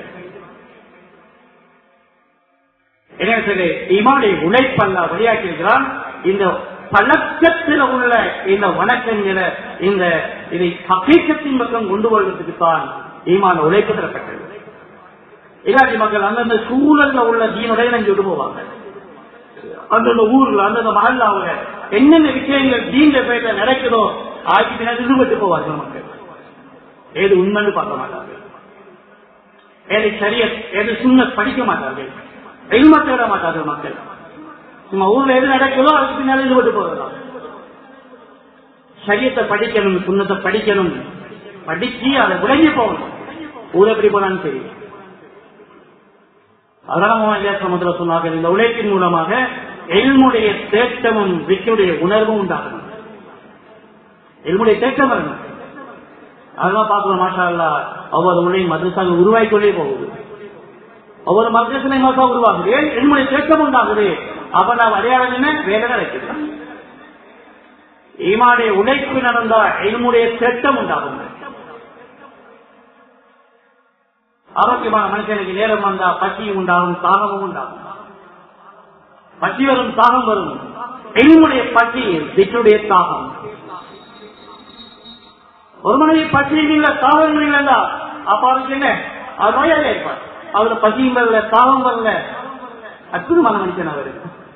Speaker 1: எனவே சரி இமானுடைய உழைப்பல்ல வெளியாக்கியிருக்கிறான் இந்த பழக்கத்தில் உள்ள இந்த வணக்கங்களை இந்த இதை ஹக்கீக்கத்தின் பக்கம் கொண்டு வருவதற்கு தான் ஈமான உழைப்பு தரப்பட்டது இல்லாட்டி மக்கள் அந்தந்த சூழல்ல உள்ள தீனுடைய நஞ்சு விட்டு போவாங்க அந்தந்த ஊர்ல அந்தந்த மகல்லாவுல என்னென்ன விஷயங்கள் தீண்ட பேர்ல நடக்குதோ ஆட்சி பின்னாடி ஈடுபட்டு போவார்கள் மக்கள் ஏது உண்மைன்னு பார்க்க மாட்டாங்க எது சரிய எது சுண்ண படிக்க மாட்டார்கள் எல்ம தேட மாட்டார்கள் மக்கள் சும்மா ஊர்ல எது நடக்குதோ அதுக்கு பின்னால ஈடுபட்டு போகலாம் சரியத்தை படிக்கணும் சுண்ணத்தை படிக்கணும் படிச்சு அதை விளங்கி போகணும் ஊர் எப்படி போனாலும் சரி அதனால சொன்னார்கள் இந்த உழைப்பின் மூலமாக எல்முடைய தேட்டமும் விக்கியுடைய உணர்வும் உண்டாகணும் எல்முடைய தேட்டம் வரணும் அதெல்லாம் பார்க்கலாம் மாஷா அல்லா ஒவ்வொரு முறையும் மதரசாக உருவாக்கிக்கொண்டே போகுது ஒவ்வொரு மதரசனை மாசா உருவாகுது ஏன் எல்முடைய தேட்டம் உண்டாகுது அப்ப நான் அடையாளம் என்ன வேலை நடக்குது ஈமாடைய உழைப்பு நடந்தா எல்முடைய தேட்டம் உண்டாகும் ஆரோக்கியமான மனுஷனுக்கு நேரம் வந்தா பசியும் உண்டாகும் தாகமும் உண்டாகும் பசி வரும் தாகம் வரும் எல்முடைய பசி திட்டுடைய தாகம் ஒரு மனைவி பசியும் இல்ல தாகம் இல்லைன்னா அப்ப அவருக்கு என்ன அவர் நோயாளி இருப்பார் அவரு பசியும் வரல தாகம் வரல அற்புதமான மனுஷன் அவரு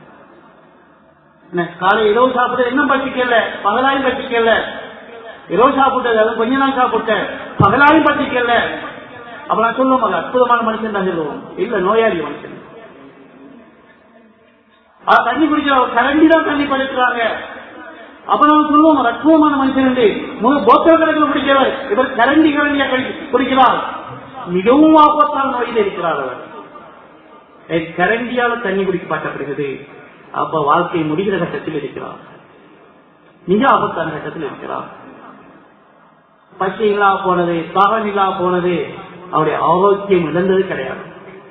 Speaker 1: காலை இரவு சாப்பிட்ட இன்னும் பசிக்கல பகலாயும் பசிக்கல இரவு சாப்பிட்டது அது கொஞ்ச நாள் சாப்பிட்டேன் பகலாயும் பசிக்கல அப்ப நான் சொல்லுவோம் அது அற்புதமான மனுஷன் தான் சொல்லுவோம் இல்ல நோயாளி மனுஷன் தண்ணி குடிக்கிற கரண்டி தான் தண்ணி படுக்கிறாங்க அப்ப நம்ம சொல்லுவோம் அற்புதமான மனுஷன் போத்தல் கணக்கில் குடிக்கிறவர் இவர் கரண்டி கரண்டியா குடிக்கிறார் மிகவும் ஆபத்தான நோயில் இருக்கிறார் அவர் கரண்டியால தண்ணி குடிக்கப்பட்டப்படுகிறது அப்ப வாழ்க்கை முடிகிற கட்டத்தில் இருக்கிறார் மிக ஆபத்தான கட்டத்தில் இருக்கிறார் பசி இல்லா போனது தாகம் இல்லா போனது அவருடைய ஆரோக்கியம் இழந்தது கிடையாது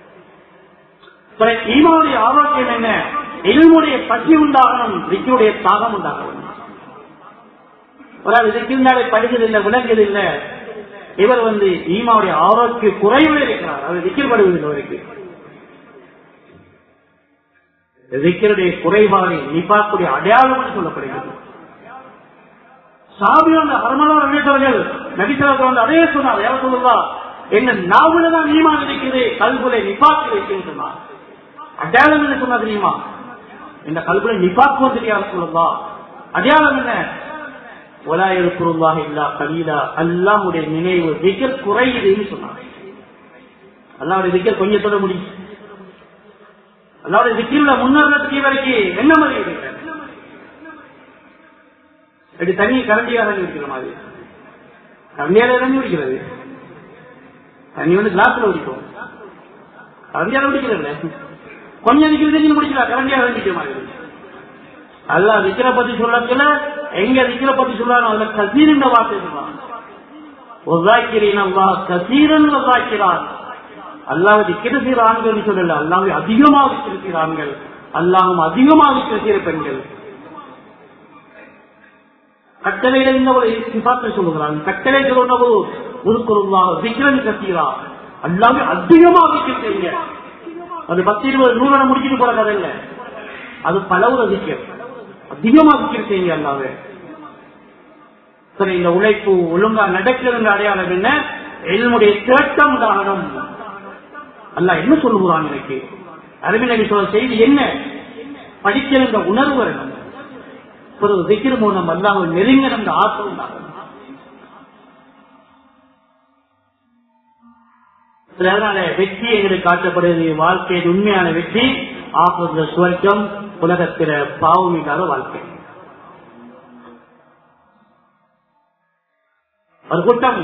Speaker 1: ஈமாவுடைய ஆரோக்கியம் என்ன எல்முடைய பசி உண்டாகணும் விக்கியுடைய தாகம் உண்டாகணும் ஒரு ஆள் இதுக்கிருந்தாலே படிக்கிறதில்லை விளங்குதில்லை இவர் வந்து ஈமாவுடைய ஆரோக்கிய குறைவில் இருக்கிறார் அவர் விக்கப்படுவதில்லை அவருக்கு விக்கருடைய குறைபாடு நிபாக்குடைய அடையாளம் சொல்லப்படுகிறது சாபியோட அரமணம் நினைத்தவர்கள் நடித்தவர்கள் வந்து அதே சொன்னார் யார் சொல்லுவா என்ன நாவலதான் நீமா இருக்கிறது கல்குலை நிபாக்கு வைக்கன்னு சொன்னார் அடையாளம் என்ன சொன்னா தெரியுமா இந்த கல்குலை நிபாக்கு வந்து யார் சொல்லுவா அடையாளம் என்ன ஒலா எழுப்புருவாக இல்லா கலீலா அல்லாமுடைய நினைவு விக்கர் குறையுதுன்னு சொன்னார் அல்லாவுடைய விக்கர் கொஞ்சம் சொல்ல முடியும் அல்லாவுடைய விக்கிரில் முன்னேறத்துக்கு வரைக்கும் என்ன மாதிரி இப்படி தண்ணி கரண்டியாக குடிக்கிற மாதிரி கரண்டியால தண்ணி குடிக்கிறது தண்ணி வந்து கிளாஸ்ல குடிக்கும் கரண்டியால குடிக்கிறது கொஞ்சம் நிக்கிறது தண்ணி குடிக்கலாம் கரண்டியாக குடிக்கிற மாதிரி அல்லா விக்கிர பத்தி சொல்லத்துல எங்க விக்கிர பத்தி சொல்றாங்க அதுல கசீர் வார்த்தை சொல்றாங்க ஒசாக்கிறேன் அல்லா கசீரன் ஒசாக்கிறான் அல்லாஹ் விக்கிர செய்கிற ஆண்கள் சொல்லல அல்லாவை அதிகமாக விக்கிர செய்கிற ஆண்கள் அல்லாஹும் அதிகமாக விக்கிர செய்கிற பெண்கள் கட்டளையில இந்த ஒரு சிபாத்தை சொல்லுகிறாங்க கட்டளை சொன்னபோ உருக்குருவாக விக்கிரன் கத்தீரா அல்லாவே அதிகமாக விக்கிர செய்யுங்க அது பத்து இருபது நூறு முடிச்சுட்டு போற கதை இல்ல அது பலவுற விக்கிரம் அதிகமா விக்கிர செய்யுங்க அல்லாவே சரி இந்த உழைப்பு ஒழுங்கா நடக்கிற அடையாளம் என்ன என்னுடைய தேட்டம் தானம் அல்ல என்ன சொல்லுகிறான் எனக்கு அரபிநபி சொல்ற செய்தி என்ன படிக்கிற உணர்வு வரணும் ஒரு விக்கிர மூலம் அல்லாமல் நெருங்கின அந்த ஆசை உண்டாகும் அதனால வெற்றி எங்களுக்கு காட்டப்படுவது வாழ்க்கையின் உண்மையான வெற்றி ஆகுற சுவர்க்கம் உலகத்தில பாவம் இல்லாத வாழ்க்கை ஒரு கூட்டம்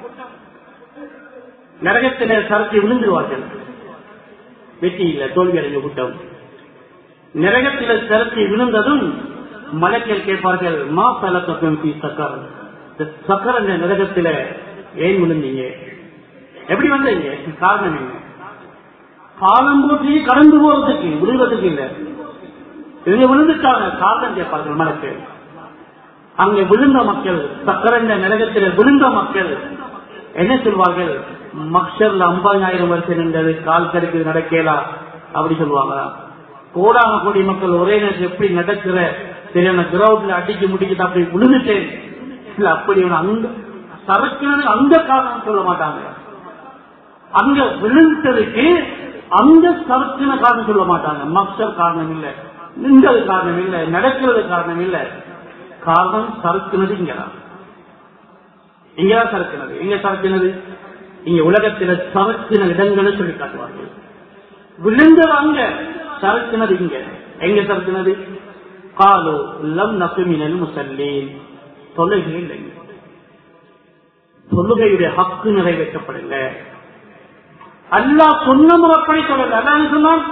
Speaker 1: நரகத்தில சரத்தி விழுந்துருவார்கள் வெற்றி இல்லை தோல்வி அடைஞ்ச கூட்டம் நரகத்தில சரத்தி விழுந்ததும் மலக்கில் கேட்பார்கள் மா பலத்தம் சக்கர் சக்கர் என்ற நரகத்தில ஏன் விழுந்தீங்க எப்படி வந்தீங்க காரணம் என்ன காலம் போற்றி கடந்து போறதுக்கு விழுவதுக்கு இல்ல இவங்க விழுந்துட்டாங்க காரணம் கேட்பார்கள் மலக்கு அங்க விழுந்த மக்கள் சக்கரண்ட நரகத்தில் விழுந்த மக்கள் என்ன சொல்வார்கள் மக்சர்ல ஐம்பதாயிரம் வருஷம் நின்றது கால் கருக்கு நடக்கலாம் அப்படி சொல்லுவாங்களா கோடான கோடி மக்கள் ஒரே நேரத்தில் எப்படி நடக்கிற சரியான கிரௌண்ட்ல அடிக்க முடிக்கிட்டு அப்படி விழுந்துட்டேன் இல்ல அப்படி அங்க சரக்கினது அந்த காரணம் சொல்ல மாட்டாங்க அங்க விழுந்ததுக்கு அந்த சரக்கின காரணம் சொல்ல மாட்டாங்க மக்சர் காரணம் இல்ல நின்றது காரணம் இல்ல நடக்கிறது காரணம் இல்ல காரணம் சறுக்குனது இங்கதான் இங்கதான் சறுக்குனது எங்க சறுக்குனது இங்க உலகத்தில சவத்தின இடங்களை சொல்லி காட்டுவார்கள் விழுந்தது அங்க சரத்தினது இங்க எங்க சரத்தினது காலோ லம் நசுமினல் முசல்லீன் தொழுகை இல்லைங்க தொழுகையுடைய ஹக்கு நிறைவேற்றப்படல அல்லாஹ் சொன்ன முறைப்படி சொல்லல அல்லாஹ் சொன்னான்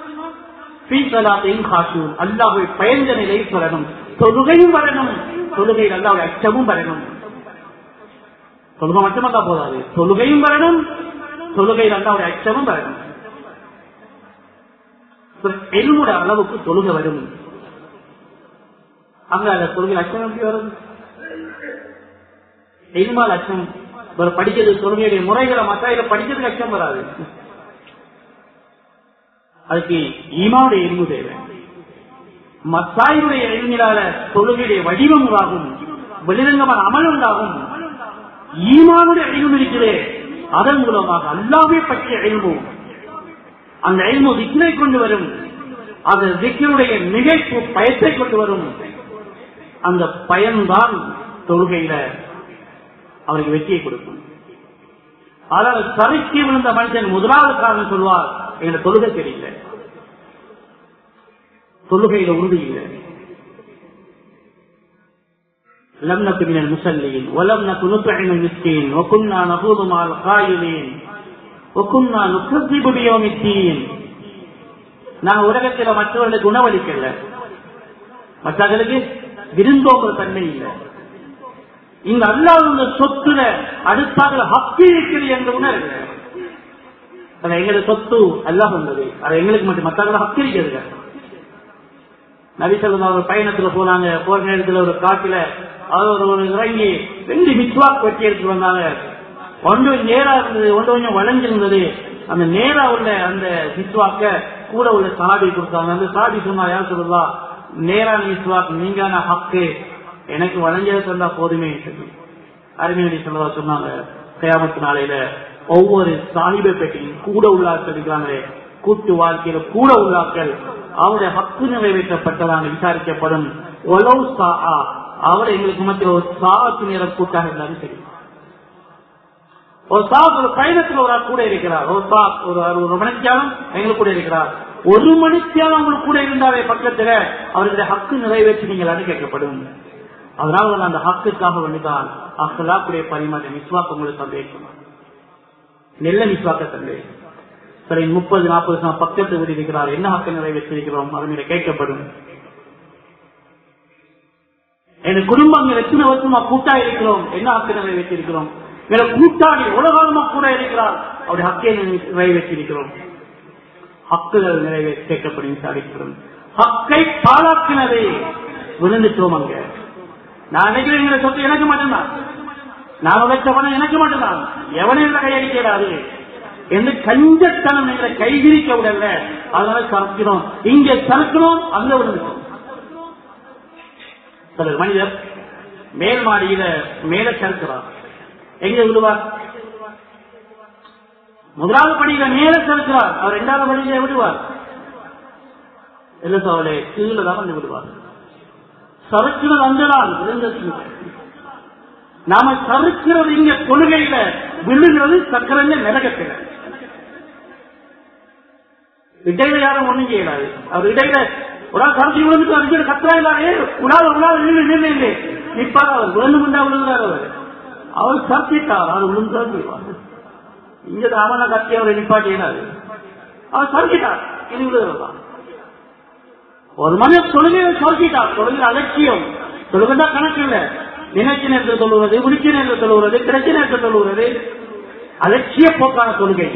Speaker 1: அல்லாஹை பயந்த நிலை சொல்லணும் தொழுகையும் வரணும் தொழுகையில் அல்லாவுடைய அச்சமும் வரணும் தொழுகை மட்டுமல்ல போதாது தொழுகையும் வரணும் தொழுகையில் அல்லாவுடைய அச்சமும் வரணும் எல்முட அளவுக்கு தொழுகை வரும் அங்க அந்த தொழுகை அச்சம் எப்படி வரும் எல்மால் அச்சம் படிக்கிறது தொழுகையுடைய முறைகளை மத்தாயில படிக்கிறதுக்கு அச்சம் வராது அதுக்கு ஈமாவுடைய எரிவு தேவை மத்தாயுடைய எரிஞரால தொழுகையுடைய வடிவம் உண்டாகும் வெளிரங்கமான அமல் உண்டாகும் ஈமானுடைய அழிவும் இருக்கிறே அதன் மூலமாக அல்லாவே பற்றிய அழிவும் அந்த அழிவு விக்னை கொண்டு வரும் அது விக்கினுடைய நிகழ்ப்பு பயத்தை கொண்டு வரும் அந்த பயன்தான் தொழுகையில அவருக்கு வெற்றியை கொடுக்கும் அதாவது சறுக்கி விழுந்த மனுஷன் முதலாவது காரணம் சொல்வார் எங்க தொழுகை தெரியல தொழுகையில உறுதி இல்லை لم نكن من المسلين ولم نكن نطعم المسكين وكنا نخوض مع القائلين وكنا نكذب بيوم الدين நாங்க உலகத்துல மற்றவர்களுக்கு உணவளிக்கல மற்றவர்களுக்கு விருந்தோம்புற தன்மை இல்லை இங்க அல்லாத சொத்துல அடுத்தாக ஹக்கு இருக்கிறது என்ற உணர்வு அது எங்களுக்கு சொத்து அல்லாஹ் வந்தது அது எங்களுக்கு மட்டும் மற்றவங்கள ஹக்கு இருக்கிறது நபிசல்லம் அவர் பயணத்துல போனாங்க போற நேரத்துல ஒரு காட்டுல அவர் ஒரு இறங்கி ரெண்டு மிஸ்வாக் வச்சு எடுத்து வந்தாங்க ஒன்று நேரா இருந்தது ஒன்று கொஞ்சம் வளைஞ்சிருந்தது அந்த நேரா உள்ள அந்த மிஸ்வாக்க கூட உள்ள சாடி கொடுத்தாங்க அந்த சாடி சொன்னா யார் சொல்லலா நேரான மிஸ்வாக் நீங்கான ஹக்கு எனக்கு வளைஞ்சதை சொன்னா போதுமே சொல்லி அருமையடி சொல்லவா சொன்னாங்க கயாமத்து நாளையில ஒவ்வொரு சாஹிபை பெட்டியும் கூட உள்ளாக்கள் இருக்கிறாங்களே கூட்டு வாழ்க்கையில கூட உள்ளாக்கள் அவருடைய ஹக்கு நிறைவேற்றப்பட்டதாக விசாரிக்கப்படும் ஒலவு சா அவர் எங்களுக்கு மத்திய ஒரு சாக்கு நேரம் கூட்டாக இருந்தாலும் சரி ஒரு சாக் ஒரு பயணத்தில் ஒரு ஆள் கூட இருக்கிறார் ஒரு சாக் ஒரு ஒரு மணித்தியாலும் எங்களுக்கு கூட இருக்கிறார் ஒரு மணித்தியாலும் உங்களுக்கு கூட இருந்தாலே பக்கத்துல அவர்களுடைய ஹக்கு நிறைவேற்றி நீங்கள் கேட்கப்படும் அதனால அந்த ஹக்குக்காக வேண்டிதான் அஹ்லாக்குடைய பரிமாற்றம் விஸ்வாக்கு உங்களுக்கு சந்தேகம் நெல்ல விஸ்வாக்க சந்தேகம் சரி முப்பது நாற்பது பக்கத்து இருக்கிறார் என்ன ஹக்கு நிறைவேற்றிருக்கிறோம் அதனுடைய கேட்கப்படும் என் குடும்பங்கள் எத்தனை வருஷமா கூட்டா இருக்கிறோம் என்ன ஹக்கு நிறைவேற்றிருக்கிறோம் என கூட்டாளி உலகமா கூட இருக்கிறார் அவருடைய ஹக்கை நிறைவேற்றிருக்கிறோம் ஹக்குகள் நிறைவே கேட்கப்படும் விசாரிக்கிறோம் ஹக்கை பாழாக்கினதை விழுந்துட்டோம் அங்க நான் நினைக்கிறேன் எங்களை சொத்து எனக்கு மட்டும்தான் நான் உழைச்ச பணம் எனக்கு மட்டும்தான் எவனையும் கையடிக்கிறாரு என்று கஞ்சத்தனம் எங்களை கைவிரிக்க விடல அதனால சறுக்கிறோம் இங்க சறுக்கணும் அங்க விழுந்துட்டோம் சிலர் மனிதர் மேல் மாடியில மேல சறுக்கிறார் எங்க விடுவார் முதலாவது படியில மேல சறுக்கிறார் அவர் இரண்டாவது படியில விடுவார் இல்ல சோழே கீழே தான் வந்து விடுவார் சறுக்கிறது அங்கதான் விழுந்தது நாம சறுக்கிறது இங்க கொள்கையில விழுகிறது சக்கரங்க நரகத்தில் இடையில யாரும் ஒண்ணும் செய்யலாது அவர் இடையில ஒரு ஆள் சரக்கு விழுந்துட்டு அடிச்சு கத்துறா இல்லாதே உடாத உடாத நின்று நின்று இல்லை நிப்பார் அவர் விழுந்து கொண்டா விழுந்தார் அவர் அவர் சர்த்திட்டார் அவர் விழுந்தார் செய்வார் இங்க அவனை கத்தி அவரை நிப்பாட்டினாரு அவர் சர்க்கிட்டார் இது விழுகிறதான் ஒரு மனிதன் தொழுகையை சொல்லிட்டார் தொழுகிற அலட்சியம் தொழுகா கணக்கு இல்ல நினைச்சு நேரத்தில் சொல்லுவது முடிச்ச நேரத்தில் சொல்லுவது கிடைச்ச நேரத்தில் சொல்லுவது அலட்சிய போக்கான தொழுகை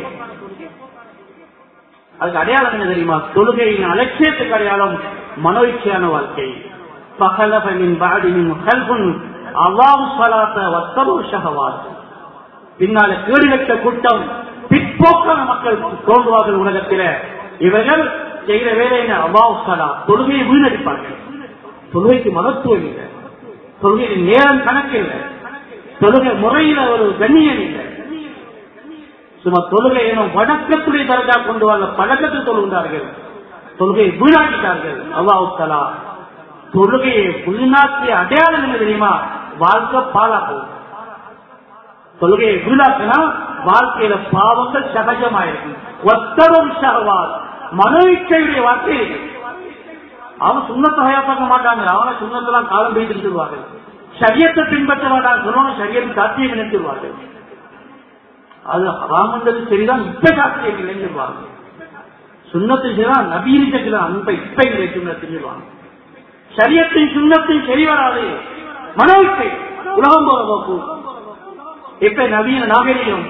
Speaker 1: அதுக்கு அடையாளம் என்ன தெரியுமா தொழுகையின் அலட்சியத்துக்கு அடையாளம் மனோயிச்சையான வாழ்க்கை பகலவனின் பாடினின் கல்புன் அவாவு சலாத்த வத்தரோஷகவார் பின்னால கேடுகட்ட கூட்டம் பிற்போக்கான மக்கள் தோன்றுவார்கள் உலகத்தில இவர்கள் செய்கிற வேலை என்ன அவாவு சலா தொழுகையை வீணடிப்பார்கள் தொழுகைக்கு மகத்துவம் இல்லை தொழுகையின் நேரம் கணக்கு இல்லை தொழுகை முறையில ஒரு கண்ணியம் இல்லை சும்மா தொழுகை எனும் வணக்கத்துடைய தரஜா கொண்டு வந்த பழக்கத்தில் தொழுகின்றார்கள் தொழுகையை வீணாக்கிட்டார்கள் அல்லாஹு தலா தொழுகையை வீணாக்கிய அடையாளம் என்ன தெரியுமா வாழ்க்கை பாலா போகும் தொழுகையை வீணாக்கினா வாழ்க்கையில பாவங்கள் சகஜமாயிருக்கும் ஒத்தரும் சகவால் மனோ இச்சையுடைய வார்த்தை இருக்கு அவன் சுண்ணத்தை ஹயாத்தாக்க மாட்டாங்க அவனை சுண்ணத்தெல்லாம் காலம் போயிட்டு சொல்லுவார்கள் சரியத்தை பின்பற்ற மாட்டாங்க சொல்லணும் சரியத்தை சாத்தியம் நினைச்சிருவார்கள் அது ஹராமன்றது சரிதான் இப்ப சாத்தியம் இல்லைன்னு சொல்லுவாங்க சுண்ணத்தை சரிதான் நபீரிதான் இப்ப இப்ப இல்லை சுண்ணத்தை சொல்லுவாங்க சரியத்தின் சுண்ணத்தின் சரி வராது மனோச்சை உலகம் போற போக்கு இப்ப நவீன நாகரிகம்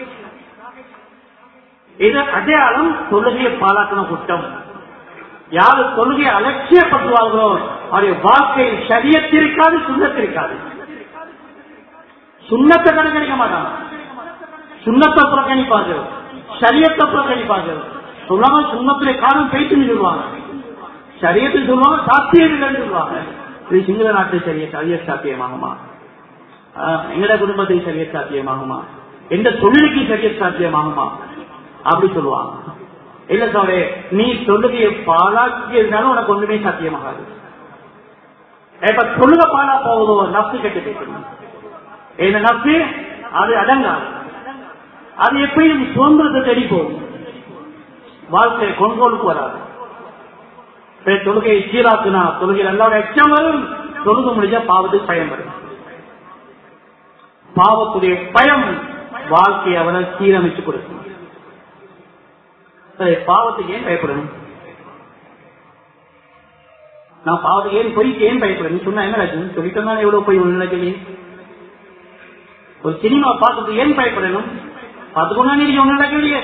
Speaker 1: இது அடையாளம் தொழுகையை பாலாக்கின குற்றம் யாரு தொழுகையை அலட்சியப்படுத்துவார்களோ அவருடைய வாழ்க்கையில் சரியத்திருக்காது சுண்ணத்திருக்காது சுண்ணத்தை கணக்கணிக்க மாட்டாங்க சுண்ணத்தை புறக்கணிப்பார்கள் சரியத்தை புறக்கணிப்பார்கள் சொல்லாம சுண்ணத்திலே காலம் பேச்சுன்னு சொல்லுவாங்க சரியத்தில் சொல்லுவாங்க சாத்தியம் இல்லைன்னு சொல்லுவாங்க இது சிங்கள நாட்டு சரிய சரிய சாத்தியமாகுமா எங்கட குடும்பத்தில் சரிய சாத்தியமாகுமா எந்த தொழிலுக்கு சரிய சாத்தியமாகுமா அப்படி சொல்லுவாங்க இல்ல சோழே நீ தொழுகையை பாலாக்கி இருந்தாலும் உனக்கு ஒண்ணுமே சாத்தியமாகாது இப்ப தொழுக பாலா போகுதோ நப்சு கெட்டு பேசணும் என்ன நப்சு அது அடங்காது அது எப்படி சுதந்திரத்தை தேடி போகும் வாழ்க்கை கொண்டோலுக்கு வராது தொழுகையை சீராக்குனா தொழுகையில் எல்லாரோட எச்சம் வரும் தொழுக முடிஞ்சா பாவத்துக்கு பயம் வரும் பாவத்துடைய பயம் வாழ்க்கையை அவனை சீரமைச்சு கொடுக்கும் பாவத்துக்கு ஏன் பயப்படணும் நான் பாவத்துக்கு ஏன் பொய்க்கு ஏன் பயப்படணும் சொன்னா என்ன நடக்கும் சொல்லிட்டோம் எவ்வளவு பொய் ஒண்ணு நடக்கலையே ஒரு சினிமா பார்த்துட்டு ஏன் பயப்படணும் பார்த்துக்கோங்க நீங்க ஒண்ணு நடக்கலையே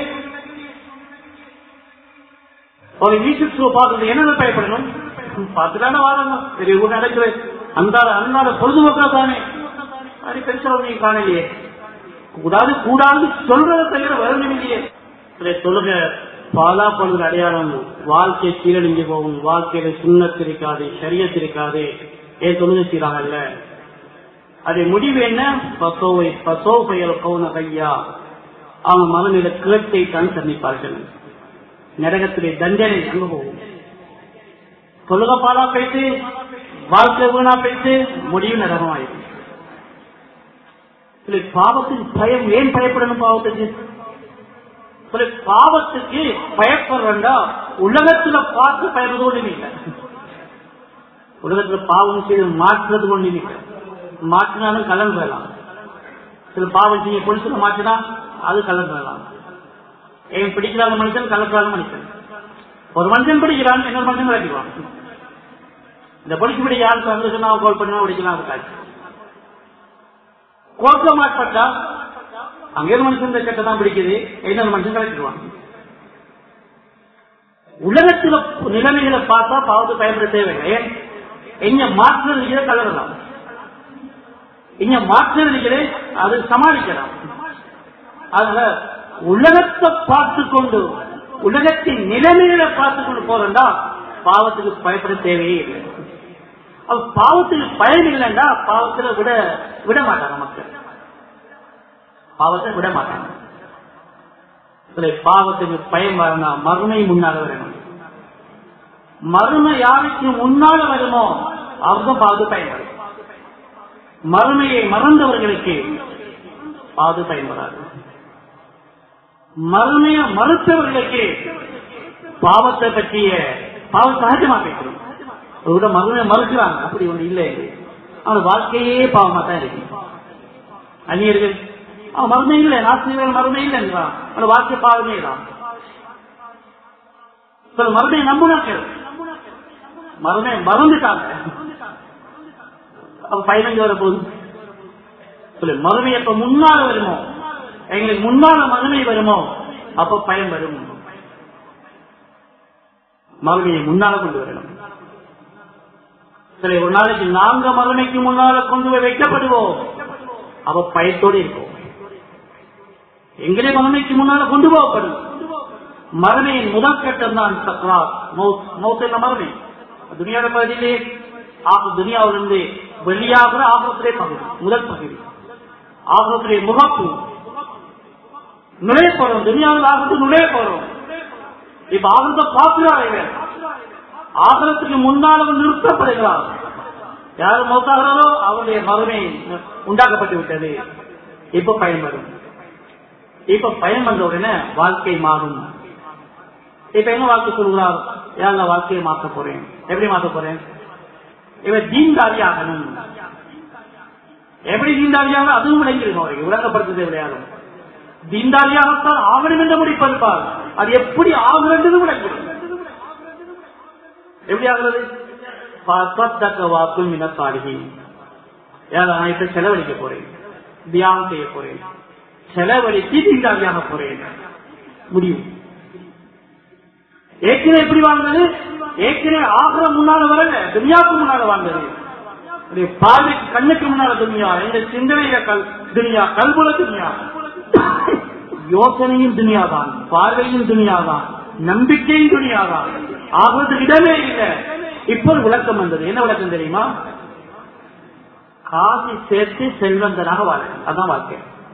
Speaker 1: ஒரு மியூசிக் ஷோ பார்க்கறது என்ன பயப்படணும் பார்த்துதானே வாழணும் பெரிய ஊர் நடக்குது அந்த அன்னாட பொழுதுபோக்கா தானே அது பெருசா நீங்க காணலையே கூடாது கூடாது சொல்றதை தவிர வரணும் இல்லையே சொல்லுங்க பாலா பொழுது அடையாளம் வாழ்க்கை சீரழிஞ்சு போகும் வாழ்க்கையில சுண்ணத்திருக்காது சரியத்திருக்காது ஏன் தொழுகை சீராகல்ல அது முடிவு என்ன பசோவை பசோ பெயர் கவுன கையா அவங்க மகனிட கேட்டை தான் சந்திப்பார்கள் நரகத்திலே தண்டனை அங்கு போகும் தொழுக பாலா போயிட்டு வாழ்க்கை வீணா போயிட்டு முடிவு நரகமாயிடும் பாவத்துக்கு பயம் ஏன் பயப்படணும் பாவத்துக்கு பாவத்துக்கு பயப்படுறா உலகத்துல பார்த்து பயப்படுறது ஒண்ணுமே இல்லை உலகத்துல பாவம் செய்து மாற்றுறது ஒண்ணுமே இல்லை மாற்றினாலும் கலந்து வரலாம் சில பாவம் செய்ய பொலிசுல மாற்றினா அது கலந்து வரலாம் ஏன் பிடிக்கிறாத மனுஷன் கலக்காத மனுஷன் ஒரு மனுஷன் பிடிக்கிறான் இன்னொரு மனுஷன் விளக்கிடுவான் இந்த பொலிசு பிடிக்க யாருக்கு வந்துச்சுன்னா கால் பண்ணா பிடிக்கலாம் அது காட்சி கோர்க்க மாட்டா அங்கே மனுஷன் இந்த சட்டை தான் பிடிக்குது இன்னொரு மனுஷன் கலக்கிடுவான் உலகத்துல நிலைமைகளை பார்த்தா பாவத்தை பயன்பட தேவையில்லை ஏன் எங்க மாற்றுறது கலரலாம் இங்க மாற்றுறதுகளே அது சமாளிக்கலாம் அதனால உலகத்தை பார்த்து கொண்டு உலகத்தின் நிலைமைகளை பார்த்து கொண்டு போறா பாவத்துக்கு பயப்பட தேவையே இல்லை அது பாவத்துக்கு பயம் இல்லைன்னா பாவத்துல விட விட மாட்டாங்க மக்கள் பாவத்தை விட மாட்டாங்க பாவத்துக்கு பயம் வரணும் மறுமை முன்னால வரணும் மறுமை யாருக்கு முன்னால வருமோ அவர்தான் பாவத்து பயன் வரும் மறுமையை மறந்தவர்களுக்கு பாது பயன்படாது மறுமையை மறுத்தவர்களுக்கு பாவத்தை பற்றிய பாவம் சகஜமா பேசுறோம் ஒரு மறுமையை மறுக்கிறாங்க அப்படி ஒண்ணு இல்லை அவனோட வாழ்க்கையே பாவமா தான் இருக்கு அந்நியர்கள் அவன் மறுமை இல்லை நாசிரியர்கள் மறுமை இல்லைன்றான் அவனோட வாழ்க்கை பாவமே தான் சில மறுமையை நம்புனாக்கள் மறுமையை மறந்துட்டாங்க அப்ப பதினஞ்சு வர போகுது சொல்லு மறுமை எப்ப முன்னால வருமோ எங்களுக்கு முன்னால மறுமை வருமோ அப்ப பயம் வரும் மறுமையை முன்னால கொண்டு வரணும் சரி ஒரு நாளைக்கு நாங்க மறுமைக்கு முன்னால கொண்டு போய் வைக்கப்படுவோம் அப்ப பயத்தோடு இருக்கும் எங்களே மறுமைக்கு முன்னால கொண்டு போகப்படும் மறுமையின் முதல் கட்டம் தான் சக்ரா மௌத் என்ன மறுமை துணியாட பகுதியிலே ஆக துனியாவிலிருந்து வெளியாகிற ஆபத்திலே பகுதி முதல் பகுதி ஆபத்திலே முகப்பு நுழைய போறோம் துனியாவில் ஆபத்து நுழைய போறோம் இப்ப ஆபத்தை பார்க்கிறார்கள் ஆகலத்துக்கு முன்னால் அவன் நிறுத்தப்படுகிறார் யார் மௌத்தாகிறாரோ அவருடைய மறுமை உண்டாக்கப்பட்டு விட்டது இப்ப பயன்படும் இப்ப பயன் வந்த உடனே வாழ்க்கை மாறும் இப்ப என்ன வாழ்க்கை சொல்கிறார் ஏன் வாழ்க்கையை மாத்த போறேன் எப்படி மாத்த போறேன் இவன் தீன்தாரி ஆகணும் எப்படி தீன்தாரியாக அதுவும் விளங்கிடும் அவருக்கு விளங்கப்படுத்துறது விளையாடும் தீன்தாரியாகத்தான் ஆகணும் என்று முடிப்பெடுப்பார் அது எப்படி ஆக வேண்டும் விளங்கிடும் எப்படி ஆகிறது வாக்கும் இனத்தாரிகி நான் இப்ப செலவழிக்க போறேன் தியானம் செய்ய போறேன் செலவழித்து தீண்டாளியாக போறேன் முடியும் ஏற்கனவே எப்படி வாழ்ந்தது ஏற்கனவே ஆகிற முன்னால வரல துனியாவுக்கு முன்னால வாழ்ந்தது பார்வைக்கு கண்ணுக்கு முன்னால துனியா எங்க சிந்தனையில கல் துனியா கல்புல துனியா யோசனையும் துனியாதான் பார்வையும் துனியாதான் நம்பிக்கையும் துனியாதான் ஆகிறது இடமே இல்லை இப்போ விளக்கம் வந்தது என்ன விளக்கம் தெரியுமா காசு சேர்த்து செல்வந்தனாக வாழணும் அதான் வாழ்க்கை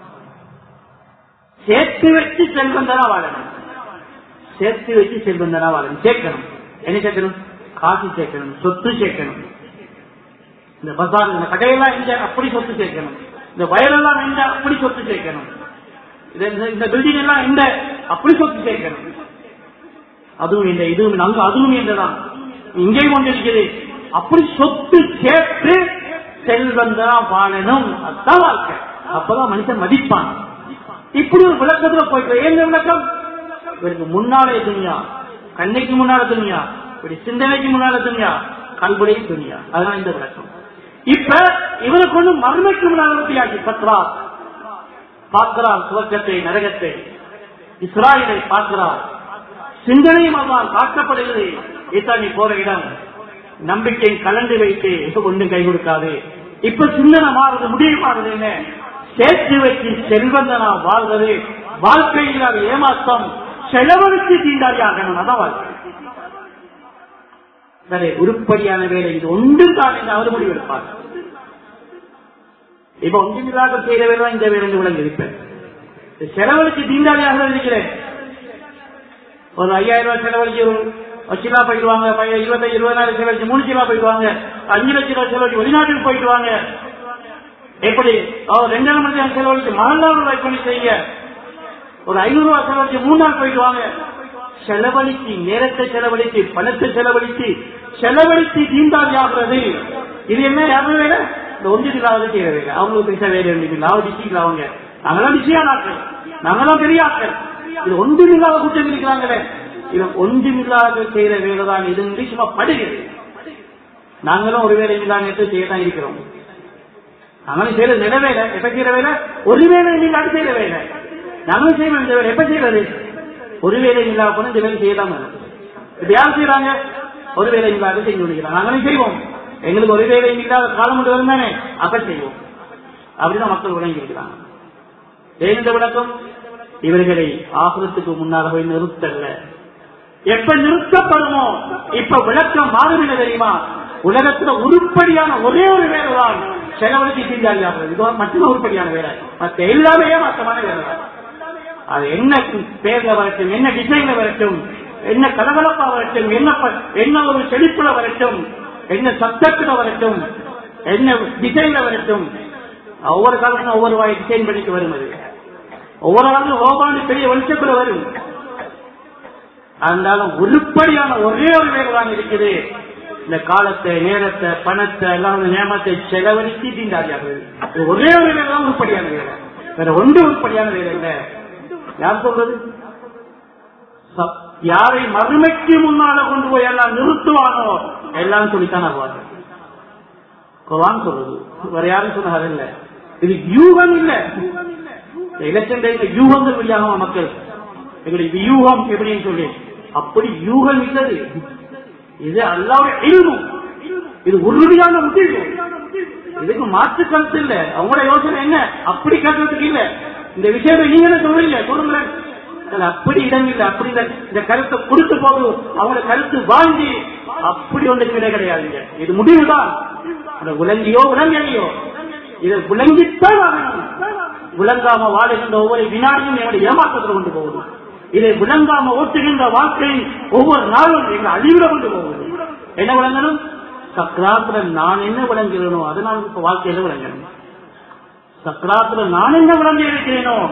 Speaker 1: சேர்த்து வச்சு செல்வந்தனா வாழணும் சேர்த்து வச்சு செல்வந்தனா வாழணும் சேர்க்கணும் என்ன சேர்க்கணும் காசு சேர்க்கணும் சொத்து சேர்க்கணும் இந்த பசார் இந்த கடையெல்லாம் எங்க அப்படி சொத்து சேர்க்கணும் இந்த வயலெல்லாம் எங்க அப்படி சொத்து சேர்க்கணும் இந்த பில்டிங் எல்லாம் எந்த அப்படி சொத்து சேர்க்கணும் அதுவும் இந்த இதுவும் அங்க அதுவும் என்றதான் இங்கேயும் கொண்டு இருக்குது அப்படி சொத்து சேர்த்து செல்வந்தா வாழணும் அதுதான் வாழ்க்கை அப்பதான் மனுஷன் மதிப்பான் இப்படி ஒரு விளக்கத்துல போயிட்டு ஏன் விளக்கம் இவருக்கு முன்னாலே துணியா கண்ணைக்கு முன்னால துணியா இப்படி சிந்தனைக்கு முன்னால துணியா கல்புடைய துணியா அதுதான் இந்த விளக்கம் இப்ப இவருக்கு ஒண்ணு மர்மைக்கு முன்னால ஒட்டியாச்சு பத்ரா பார்க்கிறார் சுவர்க்கத்தை நரகத்தை இஸ்ராயலை பார்க்கிறார் சிந்தனையும் அதான் காட்டப்படுகிறது இதான் நீ போற இடம் நம்பிக்கை கலந்து வைத்து ஒன்றும் கை கொடுக்காது இப்ப சிந்தனை மாறுது முடிவு மாறுது என்ன சேர்த்து வச்சு செல்வந்தனா வாழ்வது வாழ்க்கையில் அது ஏமாற்றம் செலவழித்து தீண்டாடி ஆகணும் அதான் வாழ்க்கை சரி உருப்படியான வேலை இது ஒன்றும் தான் என்று அவர் முடிவெடுப்பார் இப்ப ஒன்றுமில்லாத செய்த வேலை தான் இந்த வேலை விளங்கி இருப்பேன் செலவழித்து தீண்டாளியாக இருக்கிறேன் ஒரு ஐயாயிரம் ரூபாய் செலவழிச்சு வச்சுலா போயிடுவாங்க இருபத்தி இருபதாயிரம் செலவழிச்சு மூணு கிலோ போயிடுவாங்க அஞ்சு லட்சம் ரூபாய் செலவழிச்சு வெளிநாட்டுக்கு போயிட்டு வாங்க எப்படி ரெண்டாயிரம் மணி செலவழிச்சு மகளாறு ரூபாய் பண்ணி செய்யுங்க ஒரு ஐநூறு ரூபாய் செலவழிச்சு மூணு நாள் போயிட்டு வாங்க செலவழித்து நேரத்தை செலவழித்து பணத்தை செலவழித்து செலவழித்து தீண்டாளி ஆகிறது இது என்ன யாரும் வேலை இந்த ஒன்றியத்திலாவது செய்ய வேலை அவங்களுக்கு பெருசா வேலை இல்லை அவங்க டிஸ்ட்ரிக்ட்ல அவங்க நாங்களாம் டிஸ்ட்ரிக்ட் ஆட்கள் நாங்களாம் பெரிய ஆட்கள் இது ஒன்றுமில்லாத குற்றம் இருக்கிறாங்களே இது ஒன்றுமில்லாத செய்யற வேலை தான் இது சும்மா படுகிறது நாங்களும் ஒரு வேலை இல்லாம எடுத்து செய்யத்தான் இருக்கிறோம் நாங்களும் செய்யறது நில வேலை எப்ப செய்யற வேலை ஒரு வேலை இல்லாத செய்யற வேலை நாங்களும் செய்யணும் இந்த வேலை எப்ப செய்யறது ஒரு வேலை இல்லாத போன இந்த வேலை செய்யலாம் இப்ப யார் செய்யறாங்க ஒரு வேலை இல்லாத செஞ்சு முடிக்கிறாங்க நாங்களும் செய்வோம் எங்களுக்கு ஒரு வேலை இல்லாத காலம் கொண்டு வரும் தானே அப்ப செய்வோம் அப்படிதான் மக்கள் விளங்கி இருக்கிறாங்க ஏன் விளக்கம் இவர்களை ஆகுலத்துக்கு முன்னால் போய் நிறுத்தல்ல எப்ப நிறுத்தப்படுமோ இப்ப விளக்கம் மாறும் தெரியுமா உலகத்துல உருப்படியான ஒரே ஒரு வேலை தான் செலவழித்து தீண்டாளியாகிறது இது மட்டும் உருப்படியான வேலை மற்ற எல்லாமே ஏமாற்றமான வேலை தான் அது என்ன பேர்ல வரட்டும் என்ன டிசைன்ல வரட்டும் என்ன கலகலப்பா வரட்டும் என்ன என்ன ஒரு செழிப்புல வரட்டும் என்ன சத்தத்துல வரட்டும் என்ன டிசைன்ல வரட்டும் ஒவ்வொரு காலத்தும் ஒவ்வொரு வாய் டிசைன் பண்ணிட்டு வரும் அது ஒவ்வொரு காலத்தும் ஓபாண்டு பெரிய வெளிச்சத்துல வரும் அதனால உருப்படியான ஒரே ஒரு வேலை தான் இருக்குது இந்த காலத்தை நேரத்தை பணத்தை எல்லாம் நேமத்தை செலவழித்து தீண்டாடியார்கள் ஒரே ஒரு வேலை தான் உருப்படியான வேலை வேற ஒன்று உருப்படியான வேலை இல்லை யார் சொல்றது யாரை மறுமைக்கு முன்னால கொண்டு போய் எல்லாம் நிறுத்துவானோ எல்லாம் சொல்லித்தான் ஆகுவாங்க குரான் சொல்றது வேற யாரும் சொன்னாரு இல்ல இது யூகம் இல்ல எலெக்ஷன் டைம்ல யூகங்கள் வெளியாகும் மக்கள் எங்களுடைய வியூகம் எப்படின்னு சொல்லி அப்படி யூகம் இல்லது இது அல்லாவுடைய இல்மும் இது உறுதியான முடிவு இதுக்கு மாற்று கருத்து இல்ல அவங்களோட யோசனை என்ன அப்படி கருத்துக்கு இல்ல இந்த விஷயத்தை நீங்க என்ன சொல்றீங்க சொல்லுங்களேன் அப்படி இடம் இல்லை அப்படி இந்த கருத்தை கொடுத்து போது அவங்களோட கருத்து வாங்கி அப்படி ஒன்று கிடை கிடையாதுங்க இது முடிவுதான் விளங்கியோ விளங்கலையோ இதை விளங்கித்தான் விளங்காம வாழுகின்ற ஒவ்வொரு வினாடியும் என்னுடைய ஏமாற்றத்தில் கொண்டு போகுது இதை விளங்காம ஓட்டுகின்ற வாழ்க்கை ஒவ்வொரு நாளும் எங்க அழிவிட கொண்டு போகுது என்ன விளங்கணும் சக்கராத்துல நான் என்ன விளங்குகிறேனோ அதனால இப்ப வாழ்க்கையில விளங்கணும் சக்கராத்துல நான் என்ன விளங்கி இருக்கிறேனோ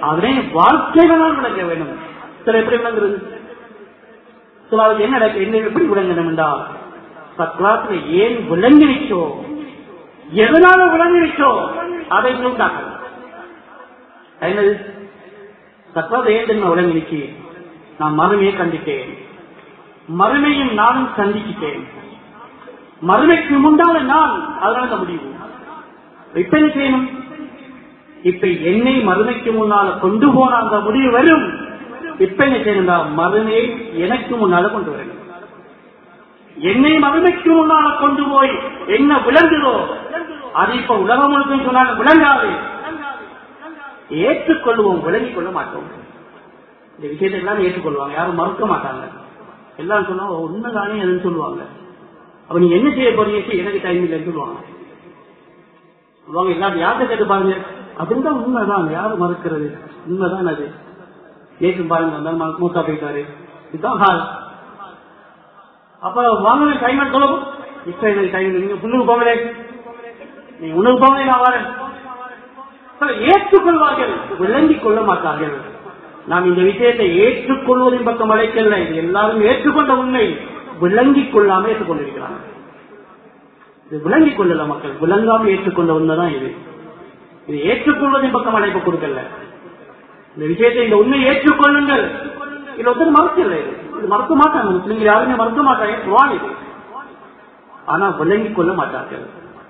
Speaker 1: அதனை வாழ்க்கையில தான் விளங்க வேண்டும் சில எப்படி விளங்குறது சிலாவுக்கு என்ன நடக்க என்ன எப்படி விளங்கணும் என்றால் சக்ராத்துல ஏன் விளங்கிச்சோ எதனால விளங்கிச்சோ அதை உண்டாக்கணும் என்னது சக்ராத் ஏன் தெரியுமா விளங்கிச்சு நான் மறுமையை கண்டித்தேன் மறுமையும் நானும் சந்திச்சிட்டேன் மறுமைக்கு முன்னால நான் அதனால தான் முடிவு இப்ப என்ன செய்யணும் இப்ப என்னை மறுமைக்கு முன்னால கொண்டு போன அந்த முடிவு வரும் இப்ப என்ன செய்யணும்டா மறுமையை எனக்கு முன்னால கொண்டு வரணும் என்னை மறுமைக்கு முன்னால கொண்டு போய் என்ன விளங்குதோ அது இப்ப உலகம் முழுக்க சொன்னாங்க விளங்காது ஏற்றுக்கொள்வோம் விளங்கிக் கொள்ள மாட்டோம் இந்த விஷயத்தை எல்லாம் ஏற்றுக்கொள்வாங்க யாரும் மறுக்க மாட்டாங்க எல்லாரும் சொன்னா உண்மைதானே எதுன்னு சொல்லுவாங்க அப்ப நீங்க என்ன செய்ய போறீங்க சரி, எனக்கு டைம் இல்லைன்னு சொல்லுவாங்க சொல்லுவாங்க எல்லாரும் யார்கிட்ட கேட்டு பாருங்க அப்படிதான் உண்மைதான் யாரும் மறுக்கிறது உண்மைதான் அது கேட்கும் பாருங்க அந்த ஆள் மூத்தா போயிட்டாரு இதுதான் ஹால் அப்ப வாங்க டைம் சொல்லவும் இப்ப எனக்கு டைம் நீங்க புண்ணுக்கு போங்களே நீங்க உணவு போங்களே நான் வரேன் அப்ப ஏற்றுக்கொள்வார்கள் விளங்கிக் கொள்ள மாட்டார்கள் நாம் இந்த விஷயத்தை ஏற்றுக்கொள்வதின் பக்கம் அழைக்கல இது எல்லாரும் ஏற்றுக்கொண்ட உண்மை விளங்கிக் கொள்ளாம ஏற்றுக்கொண்டிருக்கிறாங்க இது விளங்கிக் கொள்ளல மக்கள் விளங்காம ஏற்றுக்கொண்ட உண்மைதான் இது இது ஏற்றுக்கொள்வதின் பக்கம் அழைப்பு கொடுக்கல இந்த விஷயத்தை இந்த உண்மையை ஏற்றுக்கொள்ளுங்கள் இது ஒருத்தர் மறுக்கல இது இது மறுக்க மாட்டாங்க முஸ்லிம்கள் யாருமே மறுக்க மாட்டாங்க குரான் இது ஆனா விளங்கிக் கொள்ள மாட்டார்கள்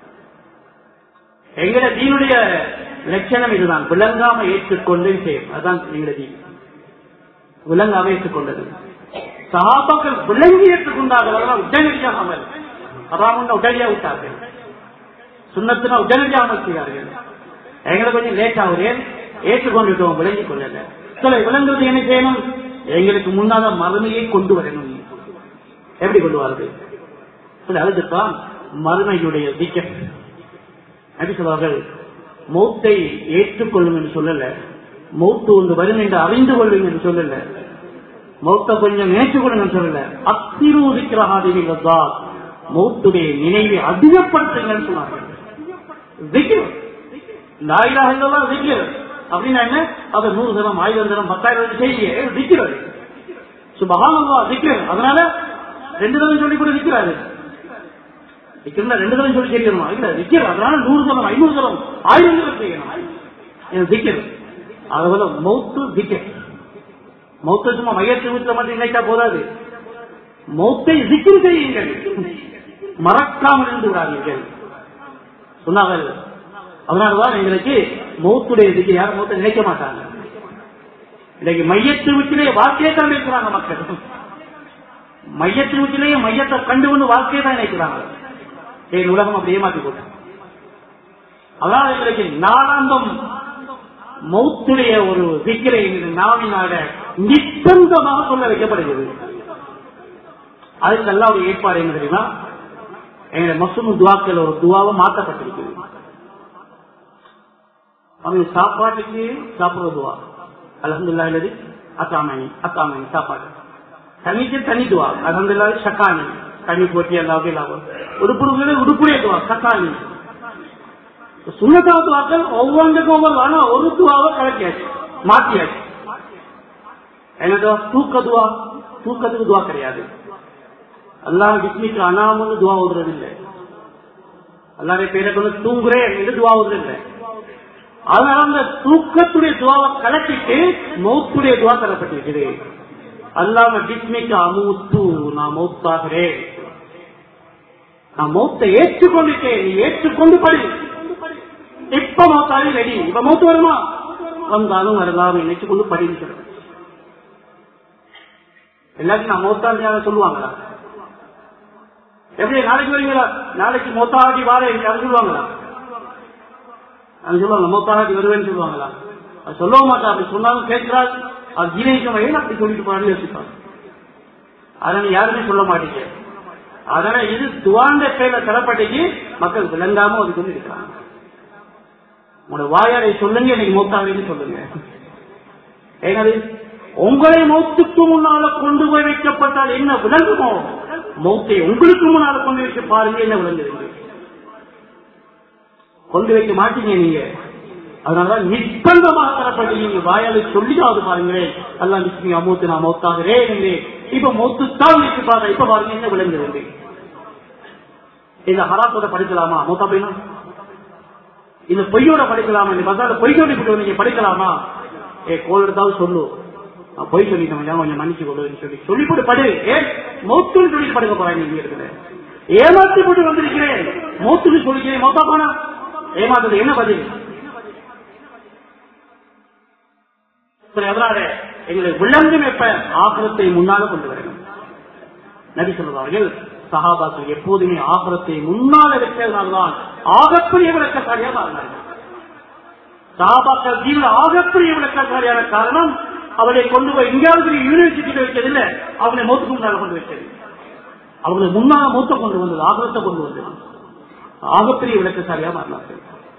Speaker 1: எங்கட தீனுடைய லட்சணம் இதுதான் விளங்காம ஏற்றுக்கொண்டு செய்யும் அதுதான் எங்கட தீன் விளங்காம ஏற்றுக்கொண்டது சகாபாக்கள் விளங்கி ஏற்றுக்கொண்டார்கள் அதெல்லாம் உடனடியாக அமல் அதான் உடனடியாக விட்டார்கள் சுண்ணத்தினா உடனடியாக அமல் செய்வார்கள் எங்களை கொஞ்சம் லேட் ஆகுது ஏற்றுக்கொண்டுட்டோம் விளங்கிக் கொள்ளல சில விளங்குறது என்ன செய்யணும் எங்களுக்கு முன்னால மறுமையை கொண்டு வரணும் எப்படி கொண்டு வரது சில அதுக்குத்தான் மறுமையுடைய திக்கம் நபி சொல்வார்கள் மௌத்தை ஏற்றுக்கொள்ளும் என்று சொல்லல மௌத்து ஒன்று வரும் என்று அறிந்து கொள்ளும் என்று சொல்லல மௌத்த கொஞ்சம் நினைத்துக்கொள்ளுங்க சொல்லல அத்திரூதிக்கிறதா மௌத்துடைய நினைவை அதிகப்படுத்துங்கள் சொன்னார்கள் திக்ர். லா இலாஹ இல்லல்லாஹ் திக்ர். அப்படின்னா என்ன அது நூறு தரம் ஆயிரம் தரம் பத்தாயிரம் செய்ய திக்கிறது சுபகானல்லா திக்ர் அதனால ரெண்டு தரம் சொல்லி கூட திக்கிறாரு திக்கிறா ரெண்டு தரம் சொல்லி செய்யணுமா இல்ல திக்கிறது அதனால நூறு தரம் ஐநூறு தரம் ஆயிரம் தரம் செய்யணும் இது திக்கிறது அதுபோல மௌத்து திக்ர் மௌத்த சும்மா மையத்து வீட்டுல மட்டும் நினைச்சா போதாது மௌத்தை திக்ர் செய்யுங்கள் மறக்காமல் இருந்து விடாதீர்கள் சொன்னார்கள் அதனாலதான் எங்களுக்கு மௌத்துடைய இதுக்கு யாரும் மௌத்த நினைக்க மாட்டாங்க இன்னைக்கு மையத்து வீட்டிலே வாழ்க்கையை தான் நினைக்கிறாங்க மக்கள் மையத்து வீட்டிலேயே மையத்தை கண்டு கொண்டு வாழ்க்கையை தான் நினைக்கிறாங்க என் உலகம் அப்படியே மாற்றி போட்டு அதனால எங்களுக்கு நாளாந்தம் மௌத்துடைய ஒரு சிக்கலை நாவினால நிச்சந்தமாக சொல்ல வைக்கப்படுகிறது அதுக்கு நல்ல ஒரு ஏற்பாடு என்ன தெரியுமா எங்களுடைய மசூம் துவாக்கள் ஒரு துவாவை மாற்றப்பட்டிருக்கு அவங்க சாப்பாட்டுக்கு சாப்பிடுற துவா அலமதுல்லா இல்லது அத்தாமணி அத்தாமணி சாப்பாடு தனிக்கு தனி துவா அலமதுல்லா சக்கானி தனி போட்டி எல்லாமே லாபம் உடுப்புடுங்களே உடுப்புடைய துவா சக்கானி சுண்ணத்தா துவாக்கள் ஒவ்வொன்றுக்கும் ஒவ்வொரு ஆனா ஒரு துவாவை கலக்கியாச்சு மாத்தியாச்சு என்ன துவா தூக்க துவா தூக்கத்துக்கு துவா கிடையாது அல்லாஹ் விஸ்மிக்கு அனாமன்னு துவா ஓடுறது இல்லை அல்லாடைய பேரை கொண்டு தூங்குறேன் என்று துவா ஓடுறது இல்லை அதனால அந்த தூக்கத்துடைய துவாவை கலக்கிட்டு மௌத்துடைய துவா தரப்பட்டிருக்குது அல்லாம பிஸ்மிக்கு அமூத்து நான் மௌத்தாகிறேன் நான் மௌத்தை ஏற்றுக்கொண்டுட்டேன் நீ ஏற்றுக்கொண்டு படி இப்ப மௌத்தாவே ரெடி இப்ப மௌத்து வருமா வந்தாலும் வரலாம் நினைச்சு கொண்டு படின்னு சொல்றேன் எல்லாத்தையும் நான் மௌத்தான் சொல்லுவாங்களா எப்படி நாளைக்கு வருவீங்களா நாளைக்கு மொத்தாடி வாரேன் அது சொல்லுவாங்களா அது சொல்லுவாங்க மொத்தாடி வருவேன்னு சொல்லுவாங்களா அது சொல்ல மாட்டா அப்படி சொன்னாலும் கேட்கிறாள் அது ஜீவனிக்க வகையில் அப்படி சொல்லிட்டு போறான்னு யோசிப்பாங்க அதனால யாருமே சொல்ல மாட்டீங்க அதனால இது துவாண்ட பேர்ல தரப்பட்டீங்க மக்கள் விளங்காம அது சொல்லி இருக்கிறாங்க உங்களோட வாயாரை சொல்லுங்க இன்னைக்கு மொத்தாவேன்னு சொல்லுங்க ஏனது உங்களை மௌத்துக்கு முன்னால கொண்டு போய் வைக்கப்பட்டால் என்ன விளங்குமோ மௌத்தை உங்களுக்கு முன்னால கொண்டு வைக்க பாருங்க என்ன விளங்குறீங்க கொண்டு வைக்க மாட்டீங்க நீங்க அதனாலதான் நிர்பந்தமாக தரப்பட்டு நீங்க வாயால சொல்லியாவது பாருங்களேன் அல்லா நிச்சயம் அமௌத்து நான் மௌத்தாகிறேன் என்றேன் இப்ப மௌத்துத்தான் நிற்கு பாருங்க இப்ப பாருங்க என்ன விளங்குறது இந்த ஹராத்தோட படிக்கலாமா மௌத்தா பையனா இந்த பொய்யோட படிக்கலாமா இந்த பசால பொய் சொல்லி போட்டு நீங்க படிக்கலாமா ஏ கோல் எடுத்தாவது சொல்லு நான் பொய் சொல்லிட்டேன் கொஞ்சம் மன்னிச்சு கொள்ளுன்னு சொல்லி சொல்லி போட்டு படு ஏன் மௌத்துன்னு சொல்லி படுக்க போறாங்க நீங்க இருக்கிற ஏமாத்தி போட்டு வந்திருக்கிறேன் மௌத்துன்னு சொல்லிக்கிறேன் மௌத்தா போனா ஏமாத்தது என்ன பதில் சரி, அதனால எங்களுக்கு விளங்கும் எப்ப ஆபரத்தை முன்னால கொண்டு வரணும் நபி சொல்வார்கள் சஹாபாக்கள் எப்போதுமே ஆபரத்தை முன்னால வைக்கிறதுனால்தான் ஆகப்பெரிய விளக்கக்காரியா மாறினார்கள் சஹாபாக்கள் ஜீவன ஆகப்பெரிய விளக்கக்காரியான காரணம் அவளை கொண்டு போய் எங்கேயாவது யூனிவர்சிட்டியில வைக்கிறதில்ல அவனை மூத்துக்கு முன்னால கொண்டு வச்சது அவங்களை முன்னால மூத்த கொண்டு வந்தது ஆகரத்தை கொண்டு வந்தது ஆகப்பெரிய விளக்கக்காரியா மாறினார்கள்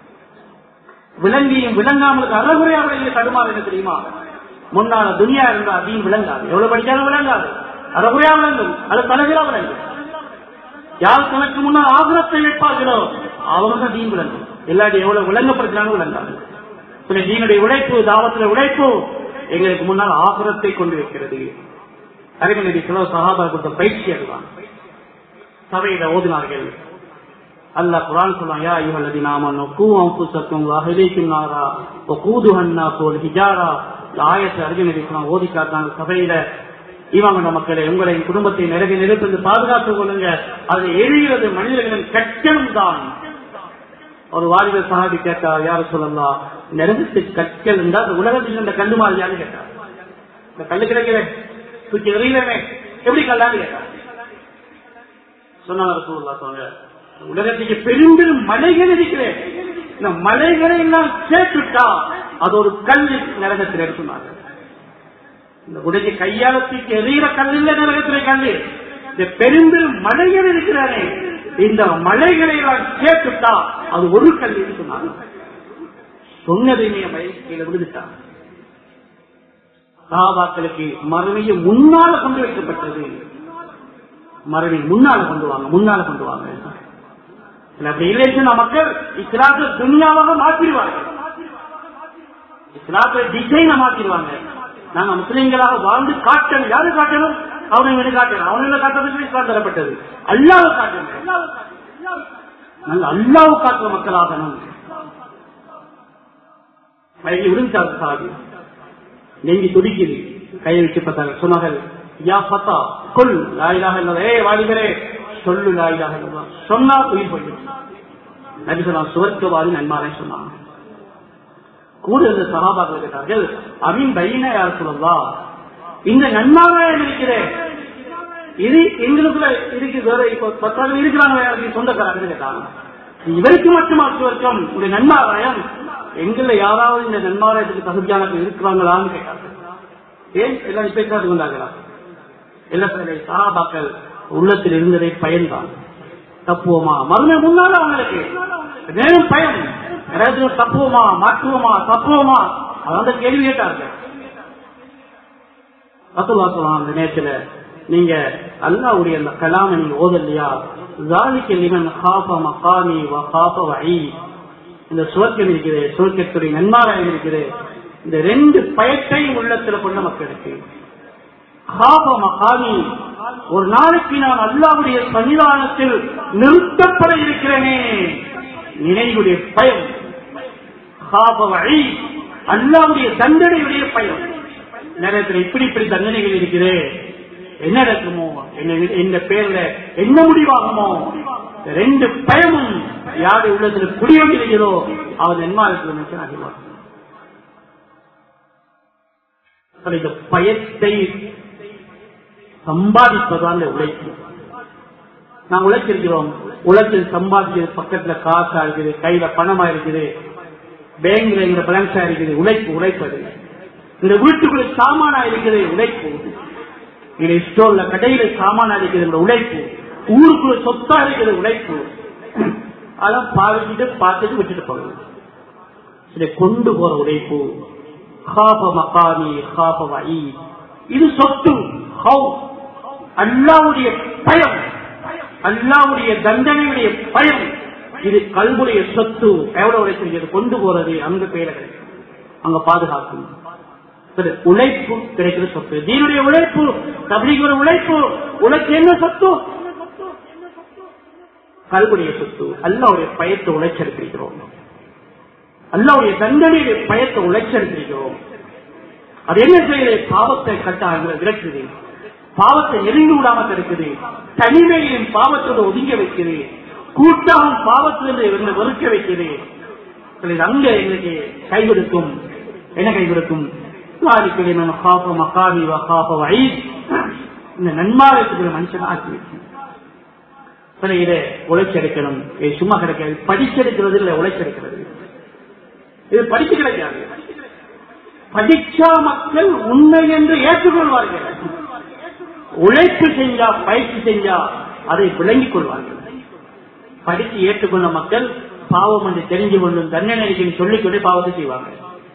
Speaker 1: விலங்கியும் விளங்காமலுக்கு அறகுறையாக இங்க தடுமாறு என்ன தெரியுமா முன்னால துனியா இருந்தா அதையும் விளங்காது எவ்வளவு படிச்சாலும் விளங்காது அறகுறையா விளங்கும் அது தலைகளா விளங்கும் யார் தனக்கு முன்னால் ஆகிரத்தை வைப்பார்களோ அவங்க தான் தீன் விளங்கும் எல்லாரும் எவ்வளவு விளங்கப்படுத்தினாலும் விளங்காது சில தீனுடைய உழைப்பு தாவத்துல உழைப்பு எங்களுக்கு முன்னால் ஆகிரத்தை கொண்டு வைக்கிறது அறிஞர் சில சகாபா கொடுத்த பயிற்சி அதுதான் சபையில ஓதினார்கள் அல்லாஹ் குரான் சொல்றான் யா அய்யுஹல்லதீன ஆமனு கூ அன்ஃபுஸக்கும் வ அஹ்லீக்கும் நாரா வ கூதுஹா அன்-நாஸ் வல் ஹிஜாரா இந்த ஆயத்தை அர்ஜுனன் இஸ்லாம் ஓதி காட்டாங்க சபையில இவங்க மக்களே உங்களை குடும்பத்தை நிறைய நெருப்பிருந்து பாதுகாத்துக் கொள்ளுங்க அது எரிகிறது மனிதர்களின் கட்டம் தான் ஒரு வாலிபர் சஹாபி கேட்டார் யார சொல்லலாம் நெருங்கத்து கற்கள் இருந்தால் அந்த உலகத்தில் இந்த கல்லு மாதிரி யாரு கேட்டார் இந்த கல்லு கிடைக்கிறேன் தூக்கி எறிகிறேனே எப்படி கல்லான்னு கேட்டார் சொன்னாங்க ரசூலுல்லாஹ் சொன்னாங்க உலகத்துக்கு பெரும் பெரும் மலைகள் இருக்கிறேன் இந்த மலைகளை எல்லாம் சேர்த்துட்டா அது ஒரு கல் நரகத்தில் இருக்குனாங்க இந்த உடைய கையாளத்துக்கு எறிகிற கல் இல்ல நரகத்திலே கல்லு இந்த பெரும் பெரும் மலைகள் இருக்கிறானே இந்த மலைகளை எல்லாம் சேர்த்துட்டா அது ஒரு கல் சொன்னாங்க சொன்னதையுமே வயசுல விடுதுட்டாங்க சகாபாக்களுக்கு மறுமையை முன்னால கொண்டு வைக்கப்பட்டது மறுமை முன்னால கொண்டு வாங்க முன்னால கொண்டு வாங்க இல்ல அப்படி இல்லை சொன்னா மக்கள் இஸ்லாத்தை துணியாவாக மாற்றிடுவார்கள் இஸ்லாத்தை டிசைனை மாற்றிடுவாங்க நாங்க முஸ்லிம்களாக வாழ்ந்து காட்டணும் யாரு காட்டணும் அவனை வேணும் காட்டணும் அவனை காட்டுறதுக்கு இஸ்லாம் தரப்பட்டது அல்லாவை காட்டணும் நாங்க அல்லாவை காட்டுற மக்களாகணும் கையை விடுஞ்சாரு சாதி நெஞ்சி துடிக்குது கையை வச்சு பார்த்தாங்க சொன்னார்கள் யா பத்தா கொல் லாயிலாக இல்லதா ஏ வாலிபரே சொல்லு லாயிலாக இல்லதா சொன்னா உயிர் போயிடும் நபி சொன்னா சுவர்க்கவாதி நன்மாரை சொன்னாங்க கூட இருந்த சகாபாக்கள் கேட்டார்கள் அமீன் பையனா யார் சொல்லலா இந்த நன்மாராயம் இருக்கிறேன் இது எங்களுக்குள்ள இருக்கு வேற இப்போ பத்தாவது இருக்கிறாங்க யாருக்கு சொந்தக்காரங்க கேட்டாங்க இவருக்கு மட்டுமா சுவர்க்கம் இந்த நன்மாராயம் எங்கள யாராவது இந்த நன்மாராயத்துக்கு தகுதியானவர்கள் இருக்கிறாங்களான்னு கேட்டாங்க ஏன் எல்லாம் இப்ப காத்து கொண்டாங்களா எல்லா சகாபாக்கள் உள்ளத்தில் இருந்ததை பயன்தான் தப்புவோமா மறுமை முன்னால அவங்களுக்கு மேலும் பயம் யாராவது தப்புவோமா மாற்றுவோமா தப்புவோமா அதான் கேள்வி கேட்டார்கள் ரசூல்லா சொல்லலாம் அந்த நேரத்துல நீங்க அல்லாவுடைய அந்த கலாம நீங்க ஓதலையா ஜாலிக்கு லிமன் ஹாஃப மகாமி வ ஹாஃப வழி இந்த சுவர்க்கம் இருக்குது சுவர்க்கத்துடைய நன்மாராயம் இருக்குது இந்த ரெண்டு பயத்தையும் உள்ளத்துல கொண்ட மக்களுக்கு ஹாஃப மகாமி ஒரு நாளைக்கு நான் அல்லாவுடைய சன்னிதானத்தில் நிறுத்தப்பட இருக்கிறேனே நினைவுடைய பயம் ஹாஃப வழி அல்லாவுடைய தண்டனையுடைய பயம் நேரத்தில் இப்படி இப்படி தண்டனைகள் இருக்குது என்ன நடக்குமோ என்ன பேர்ல என்ன முடிவாகுமோ ரெண்டு பயமும் யாரு உள்ளத்துல குடியொன்றிருக்கிறோ அவர் நன்மாருக்கு அறிவார் இந்த பயத்தை சம்பாதிப்பதால் உழைப்பு நாம் உழைச்சிருக்கிறோம் உழைச்சில் சம்பாதிக்கிறது பக்கத்துல காசா இருக்குது கையில பணமா இருக்குது பேங்க்ல இந்த பேலன்ஸா இருக்குது உழைப்பு உழைப்பது இந்த வீட்டுக்குள்ள சாமானா இருக்குது உழைப்பு இந்த ஸ்டோர்ல கடையில சாமானா இருக்குது இந்த உழைப்பு ஊருக்குள்ள சொத்தா இருக்குது உழைப்பு அதான் பாவிச்சுட்டு பார்த்துட்டு விட்டுட்டு போகணும் இதை கொண்டு போற உழைப்பு ஹாப மகாமி ஹாப வயி இது சொத்து ஹவு அல்லாவுடைய பயம் அல்லாவுடைய தண்டனையுடைய பயம் இது கல்புடைய சொத்து எவ்வளவு உழைச்சிருக்கிறது கொண்டு போறது அங்க பெயர கிடைக்கும் அங்க பாதுகாக்கும் சரி, உழைப்பு கிடைக்கிற சொத்து தீனுடைய உழைப்பு தபிலிகிற உழைப்பு உழைச்சு என்ன சொத்து கல்புடைய சொத்து அல்லாவுடைய பயத்தை உழைச்செடுத்திருக்கிறோம் அல்லாவுடைய தண்டனையுடைய பயத்தை உழைச்செடுத்திருக்கிறோம் அது என்ன செய்யுது பாவத்தை கட்டாக விரட்டுது பாவத்தை நெருங்கி விடாம தடுக்குது தனிமையையும் பாவத்தோடு ஒதுங்க வைக்குது கூட்டாகும் பாவத்திலிருந்து வெறுக்க வைக்குது சிலர் அங்க எங்களுக்கு கைவிடுக்கும் என்ன கைவிடுக்கும் மக்காமி வகாப வயீத் இந்த நன்மாரத்துக்கு மனுஷன் ஆக்கி வைக்கும் சில இதை உழைச்செடுக்கணும் இது சும்மா கிடைக்காது படிச்செடுக்கிறது இல்ல உழைச்செடுக்கிறது இது படிச்சு கிடைக்காது படிச்சா மக்கள் உண்மை என்று ஏற்றுக்கொள்வார்கள் உழைப்பு செஞ்சா பயிற்சி செஞ்சா அதை விளங்கிக் கொள்வார்கள் படித்து ஏற்றுக்கொண்ட மக்கள் பாவம் என்று தெரிஞ்சு கொள்ளும் தண்டனைக்கு சொல்லிக்கொண்டே பாவத்தை செய்வாங்க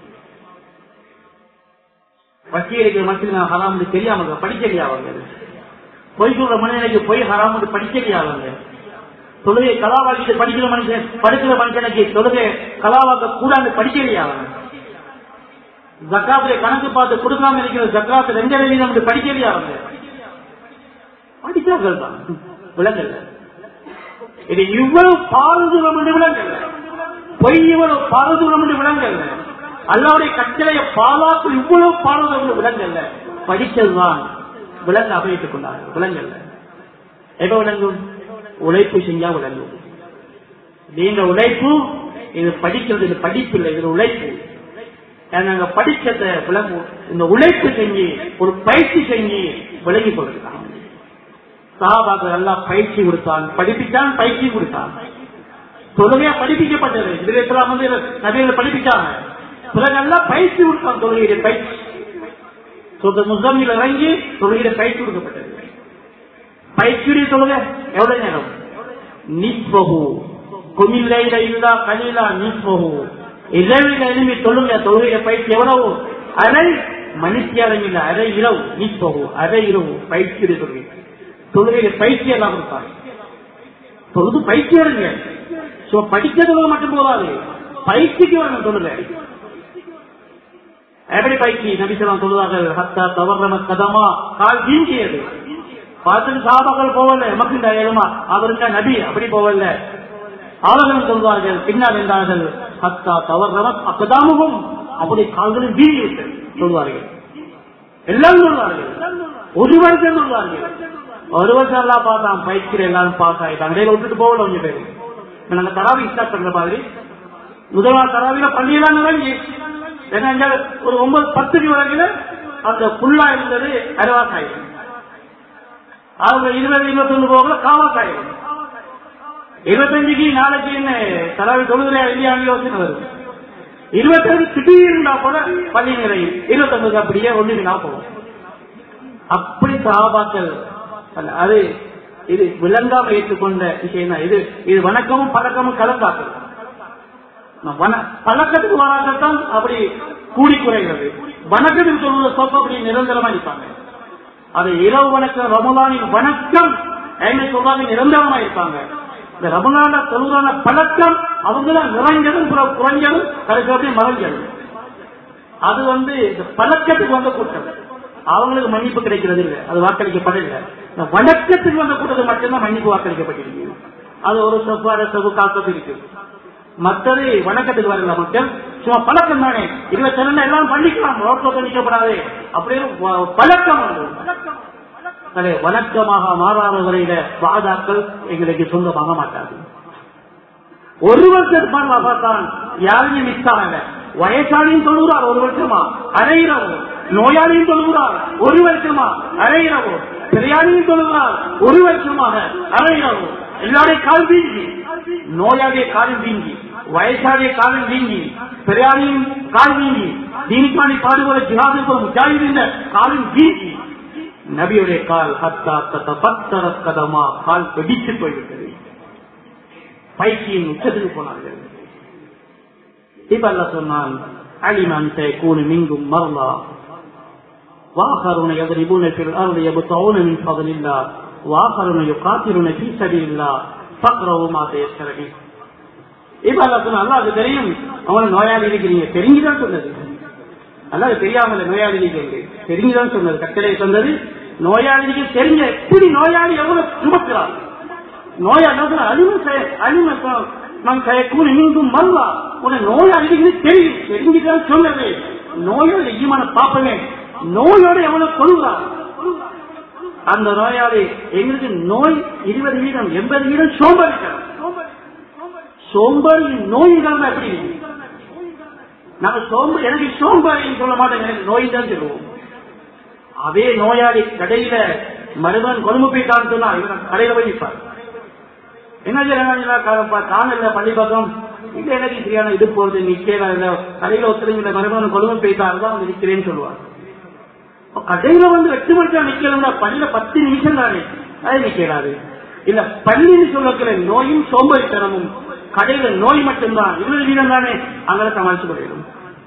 Speaker 1: வட்டி இருக்கிற மக்கள் நான் ஹராம் என்று தெரியாம படிக்கலையா அவங்க பொய் சொல்ற மனிதனுக்கு பொய் ஹராம் என்று படிக்கலையா அவங்க தொழுகை கலாவாக்கிட்டு படிக்கிற மனுஷன் படிக்கிற மனுஷனுக்கு தொழுகை கலாவாக்க கூடாது படிக்கலையா அவங்க ஜக்காத்துல கணக்கு பார்த்து கொடுக்காம இருக்கிற ஜக்காத்து ரெண்டரை வீதம் என்று படிக்கலையா அவங்க படித்தார்கள் தான் விளங்கல்ல இது இவ்வளவு பாரதூரம் என்று விளங்கல்ல பொய் இவ்வளவு பாரதூரம் என்று விளங்கல்ல அல்லாவுடைய கட்டளைய பாலாக்கு இவ்வளவு பாரதூரம் என்று விளங்கல்ல படித்ததுதான் விளங்க அபயிட்டுக் கொண்டார்கள் விளங்கல்ல எப்ப விளங்கும் உழைப்பு செஞ்சா விளங்கும் நீங்க உழைப்பு இது படிக்கிறது இது படிப்பு இல்லை இது உழைப்பு நாங்க படிச்சத விளங்கும் இந்த உழைப்பு செஞ்சு ஒரு பயிற்சி செஞ்சு விளங்கி கொண்டிருக்காங்க சகாபாக்கள் எல்லாம் பயிற்சி கொடுத்தான் படிப்பிச்சான் பயிற்சி கொடுத்தான் தொழுகையா படிப்பிக்கப்பட்டது இதுல வந்து நபிகளை படிப்பிச்சாங்க பிறகு எல்லாம் பயிற்சி கொடுத்தான் தொழுகையுடைய பயிற்சி சொந்த முஸ்லிமில் இறங்கி தொழுகையில பயிற்சி கொடுக்கப்பட்டது பயிற்சியுடைய தொழுகை எவ்வளவு நேரம் நிஸ்பகு குமில்லையில இல்லா கலீலா நிஸ்பகு இரவில் எழுப்பி தொழுங்க தொழுகையில பயிற்சி எவ்வளவு அரை மனுஷியாரம் இல்ல அரை இரவு நிஸ்பகு அரை இரவு பயிற்சியுடைய தொழுகை தொழுகையில பயிற்சி எல்லாம் கொடுப்பாங்க தொழுது பயிற்சி எடுங்க படிக்கிறதுல மட்டும் போதாது பயிற்சிக்கு வரணும் தொழுகை எப்படி பயிற்சி நபிசலாம் சொல்லுவார்கள் ஹத்தா தவறன கதமா கால் வீங்கியது பார்த்துட்டு சாபாக்கள் போவல எமக்கு இந்த எழுமா அவருங்க நபி அப்படி போவல அவர்களும் சொல்வார்கள் பின்னால் என்றார்கள் ஹத்தா தவறன அக்கதாமுகம் அப்படி கால்களும் வீங்கி விட்டது சொல்வார்கள் எல்லாம் சொல்வார்கள் ஒரு வருஷம் சொல்வார்கள் ஒரு வருஷம் எல்லாம் பார்த்தான் பயிற்சியில் எல்லாரும் பாஸ் ஆயிட்டாங்க இடையில விட்டுட்டு போகல கொஞ்சம் பேரு நாங்க தராவி ஸ்டார்ட் பண்ற மாதிரி முதல்வர் தராவில பள்ளியெல்லாம் நிலங்கி ஏன்னா ஒரு ஒன்பது பத்துக்கு வரைக்கும் அந்த புல்லா இருந்தது அரைவாஸ் ஆயிடும் அவங்க இருபது இருபத்தொன்னு போகல காவாஸ் ஆயிடும் இருபத்தஞ்சுக்கு நாளைக்கு என்ன தராவி தொழுதுல இல்லையா யோசனை வருது இருபத்தஞ்சு திடீர்னா கூட பள்ளி நிறையும் இருபத்தொன்பது அப்படியே ஒண்ணுக்கு நான் போவோம் அப்படி சகாபாக்கள் அது இது விளங்காம ஏற்றுக்கொண்ட விஷயம் தான் இது இது வணக்கமும் பழக்கமும் கலந்தாக்கள் பழக்கத்துக்கு வராதான் அப்படி கூடி குறைகிறது வணக்கத்துக்கு சொல்லுற சொப்ப அப்படி நிரந்தரமா இருப்பாங்க அது இரவு வணக்கம் ரமலானின் வணக்கம் என்ன சொல்றாங்க நிரந்தரமா இருப்பாங்க இந்த ரமலான சொல்றான பழக்கம் அவங்களாம் நிறைஞ்சதும் குறைஞ்சதும் கடைசி மறைஞ்சதும் அது வந்து இந்த பழக்கத்துக்கு வந்த கூட்டம் அவங்களுக்கு மன்னிப்பு கிடைக்கிறது இல்லை அது வாக்களிக்கப்படவில்லை இந்த வணக்கத்துக்கு வந்த கூட்டத்துக்கு மட்டும்தான் மன்னிப்பு வாக்களிக்கப்பட்டிருக்கு அது ஒரு செவ்வாறு செவ்வு காக்கத்து இருக்கு மற்றது வணக்கத்துக்கு வரல மக்கள் சும்மா பழக்கம் தானே இருபத்தி ரெண்டு எல்லாம் பண்ணிக்கலாம் ரோட்ல நிற்கப்படாது அப்படின்னு பழக்கம் அதே வணக்கமாக மாறாத வரையில வாதாக்கள் எங்களுக்கு சொந்தமாக மாட்டாது ஒரு வருஷத்துக்கு பார்த்தான் யாருமே மிஸ் ஆகல வயசாளியும் சொல்லுகிறார் ஒரு வருஷமா அரையிறவு நோயாளியும் சொல்லுகிறார் ஒரு வருஷமா அரையிறவு பிரியாணியும் சொல்லுகிறார் ஒரு வருஷமாக அரையிறவு எல்லாருடைய கால் வீங்கி நோயாளிய காலம் வீங்கி வயசாளிய காலம் வீங்கி பிரியாணியும் கால் வீங்கி தீனிக்காணி பாடுபட ஜிஹாது முஜாஹிதின் காலும் வீங்கி நபியுடைய கால் ஹத்தா தத்த பத்தர கதமா கால் வெடித்து போய்விட்டது பயிற்சியின் உச்சத்துக்கு போனார்கள் இப்ப அல்ல சொன்னான் அலிமன் سيكون منكم مرضى واخرون يضربون في الارض يبطعون من فضل الله واخرون يقاتلون في سبيل الله فاقرأوا ما تيسر به இப்ப அல்லா சொன்ன அல்லாஹ்க்கு தெரியும் அவங்கள நோயாளி இருக்கிறீங்க தெரிஞ்சுதான் சொன்னது அல்லாஹ் தெரியாமல் நோயாளி இருக்கிறீங்க தெரிஞ்சுதான் சொன்னது கட்டளை சொன்னது நோயாளிக்கு தெரிஞ்ச எப்படி நோயாளி எவ்வளவு சுமக்கிறார் நோயாளி அழிவு அழிமை நான் கயக்கூட மீண்டும் மல்லா உன நோயாளிக்கு தெரியும் தெரிஞ்சுதான் சொன்னது நோயோட ஈமான பாப்பவே நோயோட எவ்வளவு கொள்கிறார் அந்த நோயாளி எங்களுக்கு நோய் இருபது வீதம் எண்பது வீதம் சோம்பல் சோம்பல் நோய் தான் எப்படி இருக்கு? நம்ம சோம்பல் எனக்கு சோம்பல் சொல்ல மாட்டேங்க எனக்கு நோய் தான் சொல்லுவோம் அதே நோயாளி கடையில மருமன் கொழும்பு போயிட்டான்னு சொன்னா இவன் கடையில போய் நிற்பார் என்ன செய்யறாங்க காணல பள்ளி பக்கம் இல்ல எனக்கு சரியான இது போறது நிக்கிறேன் இல்ல கடையில ஒருத்தருங்க மருமகன் கொழும்பு போயிட்டாரு தான் வந்து நிக்கிறேன்னு சொல்லுவார் அப்ப கடையில வந்து எட்டு மணிக்கா நிக்கணும்னா பள்ளியில பத்து நிமிஷம் தானே அது நிக்கிறாரு இல்ல பள்ளின்னு சொல்லக்கிற நோயும் சோம்பேறித்தனமும் கடையில நோய் மட்டும்தான் இருபது வீதம் தானே அங்கே சமாளிச்சு கொள்ளிடும்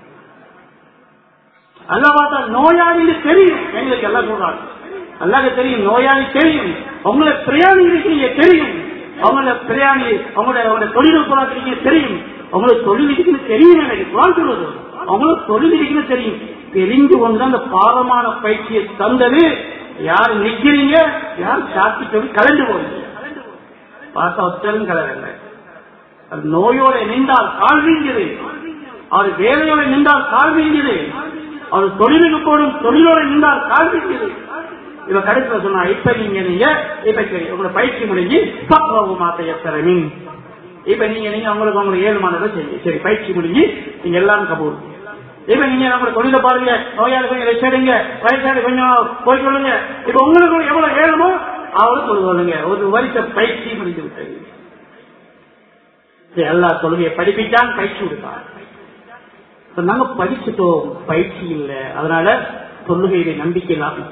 Speaker 1: அல்ல பார்த்தா நோயாளி தெரியும் எங்களுக்கு எல்லாம் சொல்றாங்க அல்லாத தெரியும் நோயாளி தெரியும் உங்களை பிரயாணி இருக்கீங்க தெரியும் அவங்கள பிரயாணி அவங்களோட அவங்களோட தொழில்நுட்பம் இருக்கீங்க தெரியும் உங்களுக்கு தொழில் இருக்குன்னு தெரியும் எனக்கு குரான் சொல்றது அவங்களுக்கு தொழில் இருக்குன்னு தெரியும் தெரிஞ்சு கொண்டு அந்த பாரமான பயிற்சியை தந்தது யார் நிக்கிறீங்க யார் சாத்தி சொல்லி கலந்து போறீங்க பார்த்தா ஒத்தரும் கலரல்ல அது நோயோட நின்றால் கால் வீங்குது அவர் வேலையோட நின்றால் கால் வீங்குது அவர் தொழிலுக்கு போடும் தொழிலோட நின்றால் கால் வீங்குது இவ கடைசியில சொன்னா இப்ப நீங்க நீங்க இப்ப சரி உங்களோட பயிற்சி முடிஞ்சு பக்குவ மாத்த எத்தரமின் இப்ப நீங்க நீங்க உங்களுக்கு உங்களுக்கு ஏழு மாதத்தை செய்யுங்க சரி பயிற்சி முடிஞ்சு நீங்க எல்லாரும் கபூர் இப்ப நீங்க நம்ம தொழில பாருங்க நோயாளி கொஞ்சம் ரெஸ்ட் எடுங்க வயசாளி கொஞ்சம் போய் சொல்லுங்க இப்ப உங்களுக்கு எவ்வளவு ஏழுமோ அவளும் சொல்லுங்க ஒரு வருஷ பயிற்சி முடிஞ்சு விட்டது எல்லா தொழுகையை படிப்பிட்டான் பயிற்சி கொடுத்தான் இப்ப நாங்க படிச்சுட்டோம் பயிற்சி இல்லை அதனால தொழுகையில நம்பிக்கை இல்லாம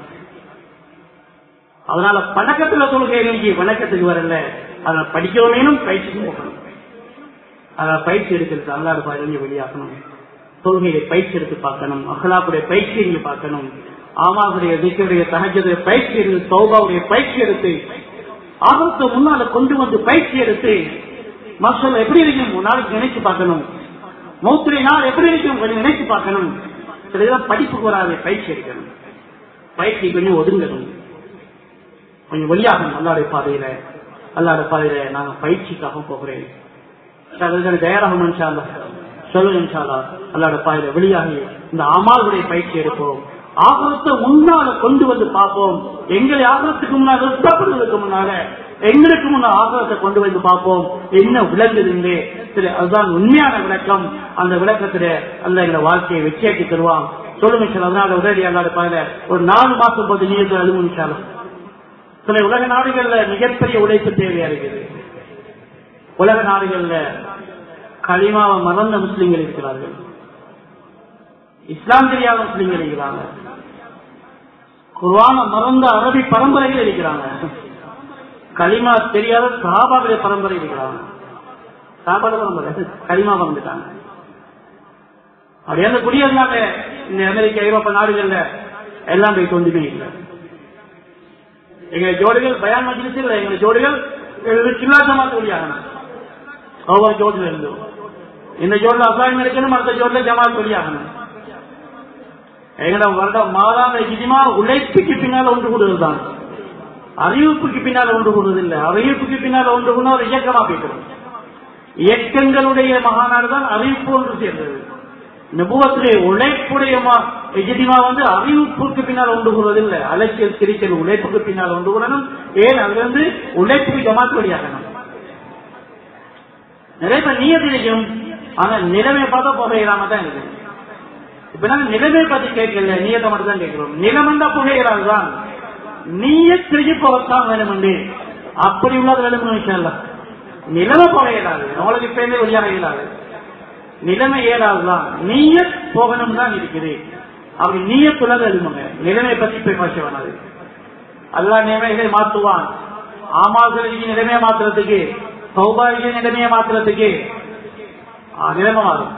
Speaker 1: அதனால பணக்கத்துல தொழுகை நோக்கி வணக்கத்துக்கு வரல அதனால படிக்கவேனும் பயிற்சிக்கும் போகணும் அதனால பயிற்சி எடுக்கிறது அல்லாத பாருங்க வெளியாகணும் தொழுகையை பயிற்சி எடுத்து பார்க்கணும் அகலாவுடைய பயிற்சி நீங்க பார்க்கணும் ஆமாவுடைய திக்கருடைய தகஜடைய பயிற்சி எடுத்து சௌபாவுடைய பயிற்சி எடுத்து ஆபத்து முன்னால கொண்டு வந்து பயிற்சி எடுத்து மக்கள் எப்படி இருக்கும் ஒரு நாளைக்கு நினைச்சு பார்க்கணும் மௌத்திரை நாள் எப்படி இருக்கும் கொஞ்சம் நினைச்சு பார்க்கணும் இதெல்லாம் படிப்புக்கு வராது பயிற்சி எடுக்கணும் பயிற்சி கொஞ்சம் ஒதுங்கணும் கொஞ்சம் வெளியாகணும் அல்லாடைய பாதையில அல்லாட பாதையில நாங்க பயிற்சிக்காக போகிறேன் தயாராகும் சொல்லுங்க அல்லாட பாதையில வெளியாகி இந்த அமாளுடைய பயிற்சி எடுப்போம் ஆபரத்தை முன்னால கொண்டு வந்து பார்ப்போம் எங்களை ஆபரத்துக்கு முன்னால வெட்டப்படுவதற்கு முன்னால எங்களுக்கு முன்னாள் ஆபரத்தை கொண்டு வந்து பார்ப்போம் என்ன விளங்குதுங்க சரி அதுதான் உண்மையான விளக்கம் அந்த விளக்கத்துல அந்த எங்களை வாழ்க்கையை வெற்றியாக்கி தருவான் சொல்லுங்க சார் அதனால உடனடி அல்லாத பாதையில ஒரு நாலு மாசம் போது நீங்க அழுமுச்சாலும் சில உலக நாடுகள்ல மிகப்பெரிய உழைப்பு தேவையா இருக்குது உலக நாடுகள்ல களிமாவை மறந்த முஸ்லிம்கள் இருக்கிறார்கள் இஸ்லாம் தெரியாத முஸ்லிம்கள் இருக்கிறாங்க குர்வான மறந்த அரபி பரம்பரைகள் இருக்கிறாங்க களிமா தெரியாத சாபாவுடைய பரம்பரை இருக்கிறாங்க சாபாட பரம்பரை களிமா மறந்துட்டாங்க அப்படி அந்த குடியிருந்தாங்க இந்த அமெரிக்கா ஐரோப்பா நாடுகள்ல எல்லாம் போய் கொண்டுமே இல்லை எங்க ஜோடிகள் பயான் மஜிலிஸ் இல்ல எங்க ஜோடிகள் சில்லா ஜமாத் வெளியாகணும் ஒவ்வொரு ஜோடில இருந்து இந்த ஜோடில அசாயம் இருக்கணும் அடுத்த ஜோடில ஜமாத் வெளியாகணும் எங்கட வருடம் மாதாந்த இதிமா உழைப்புக்கு பின்னால ஒன்று கூடுதல் தான் அறிவிப்புக்கு பின்னால ஒன்று கூடுவது இல்லை அறிவிப்புக்கு பின்னால ஒன்று கூட ஒரு இயக்கமா போய்க்கிறோம் இயக்கங்களுடைய மகாநாடு தான் அறிவிப்பு ஒன்று சேர்ந்தது நபுவத்திலே உழைப்புடைய எஜிதிமா வந்து அறிவிப்புக்கு பின்னால் ஒன்று கூறுவதில்லை அலட்சியல் சிரிக்கல் உழைப்புக்கு பின்னால் ஒன்று கூடணும் ஏன் அதுல இருந்து உழைப்புக்கு ஜமாத்து வழியாகணும் நிறைய பேர் நீயத்திலையும் ஆனா நிலைமை பார்த்தா புகையிடாம தான் இருக்கு இப்ப நாங்க நிலைமை பத்தி கேட்கல நீயத்தை மட்டும் தான் கேட்கிறோம் நிலமண்டா புகையிறாள் தான் நீயத்திற்கு போகத்தான் வேணுமெண்டு அப்படி உள்ளது வேணும் விஷயம் நிலைமை புகையிடாது நம்மளுக்கு இப்பயுமே வெளியாக இயலாது நிலைமை ஏறாதுதான் நீய போகணும் தான் இருக்குது அப்படி நீயத்துலக எழுதுங்க நிலைமை பத்தி போய் பேச வேணாது அல்லா நிலைமைகளை மாற்றுவான் ஆமாக்களுக்கு நிலைமையை மாத்துறதுக்கு சௌபாகிய நிலைமையை மாத்துறதுக்கு நிலைமை மாறும்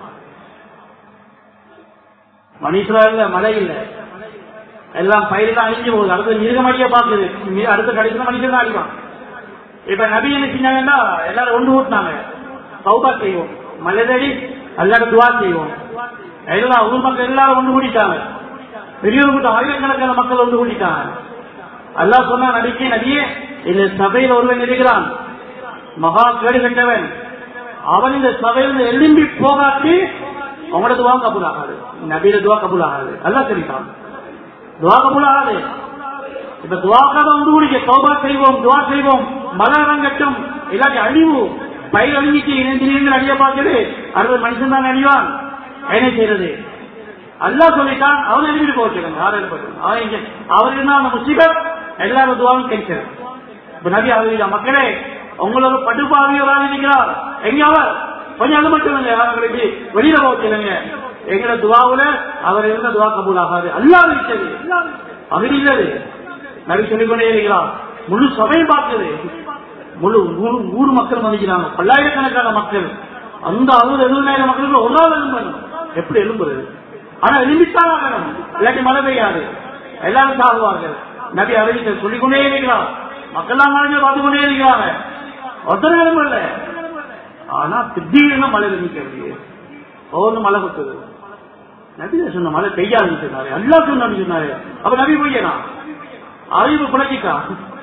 Speaker 1: மனுஷரா இல்ல மழை இல்ல எல்லாம் பயிர் தான் அழிஞ்சு போகுது அடுத்த மிருகமடிய பாக்குது அடுத்த கடைசி மனுஷன் தான் அழிவான் இப்ப நபி என்ன செஞ்சாங்கன்னா எல்லாரும் ஒன்று ஊட்டினாங்க சௌபா செய்வோம் மலதடி அல்லாட துவா செய்வோம் எல்லா ஊர் மக்கள் எல்லாரும் ஒன்று கூடிட்டாங்க பெரியவர் கூட்டம் ஆயிரக்கணக்கான மக்கள் ஒன்று கூடிட்டாங்க அல்லாஹ் சொன்னா நடிக்கை நடிகே இந்த சபையில் ஒருவன் இருக்கிறான் மகா கேடு கண்டவன் அவன் இந்த சபையில் எழும்பி போகாட்டி அவங்களோட துவா கபூல் ஆகாது நபியில துவா கபூல் ஆகாது அல்லாஹ் தெரிவித்தான் துவா கபூல் ஆகாது இப்ப துவாக்காக ஒன்று கூடிக்க சௌபா செய்வோம் துவா செய்வோம் மழை இறங்கட்டும் இல்லாட்டி அழிவு பயிர் அழிஞ்சிட்டு இணைந்து அழிய பார்க்குது அறுபது மனுஷன் தான் அழிவான் என்ன செய்யறது அல்லாஹ் சொல்லிட்டான் அவன் எழுதிட்டு போச்சுங்க யாரும் எழுதிட்டு அவன் இங்க அவர் இருந்தா அந்த முசிபத் எல்லாரும் துவாவும் கிடைச்சது இப்ப நபி அவங்க மக்களே உங்களோட பட்டுப்பாவியவராக இருக்கிறார் எங்க அவர் கொஞ்சம் அது மட்டும் இல்லை அவர்களுக்கு வெளியில போச்சுங்க எங்கட துவாவுல அவர் இருந்த துவா கபூல் ஆகாது அல்லாஹ் இருக்கிறது அவர் இல்லது நபி சொல்லிக்கொண்டே இருக்கிறார் முழு சபையும் பார்க்குது முழு ஊர் ஊர் மக்கள் மதிக்கிறாங்க பல்லாயிரக்கணக்கான மக்கள் அந்த அறுபது எழுபதாயிரம் மக்களுக்கு ஒரு நாள் எழும்பணும் எப்படி எழும்புறது ஆனா எழும்பித்தான் ஆகணும் இல்லாட்டி மழை பெய்யாது எல்லாரும் சாகுவார்கள் நபி அறிவிக்க சொல்லிக்கொண்டே இருக்கிறார் மக்கள் மழைஞ்சு பார்த்து கொண்டே இருக்கிறாங்க ஒருத்தர் எழும்பல ஆனா திடீர்னு மழை நிற்கிறது ஒவ்வொன்று மழை கொத்துது நபி சொன்ன மழை பெய்யாது சொன்னாரு அல்லா சொன்னாரு சொன்னாரு அப்ப நபி பொய்யனா அறிவு பிழைச்சிட்டா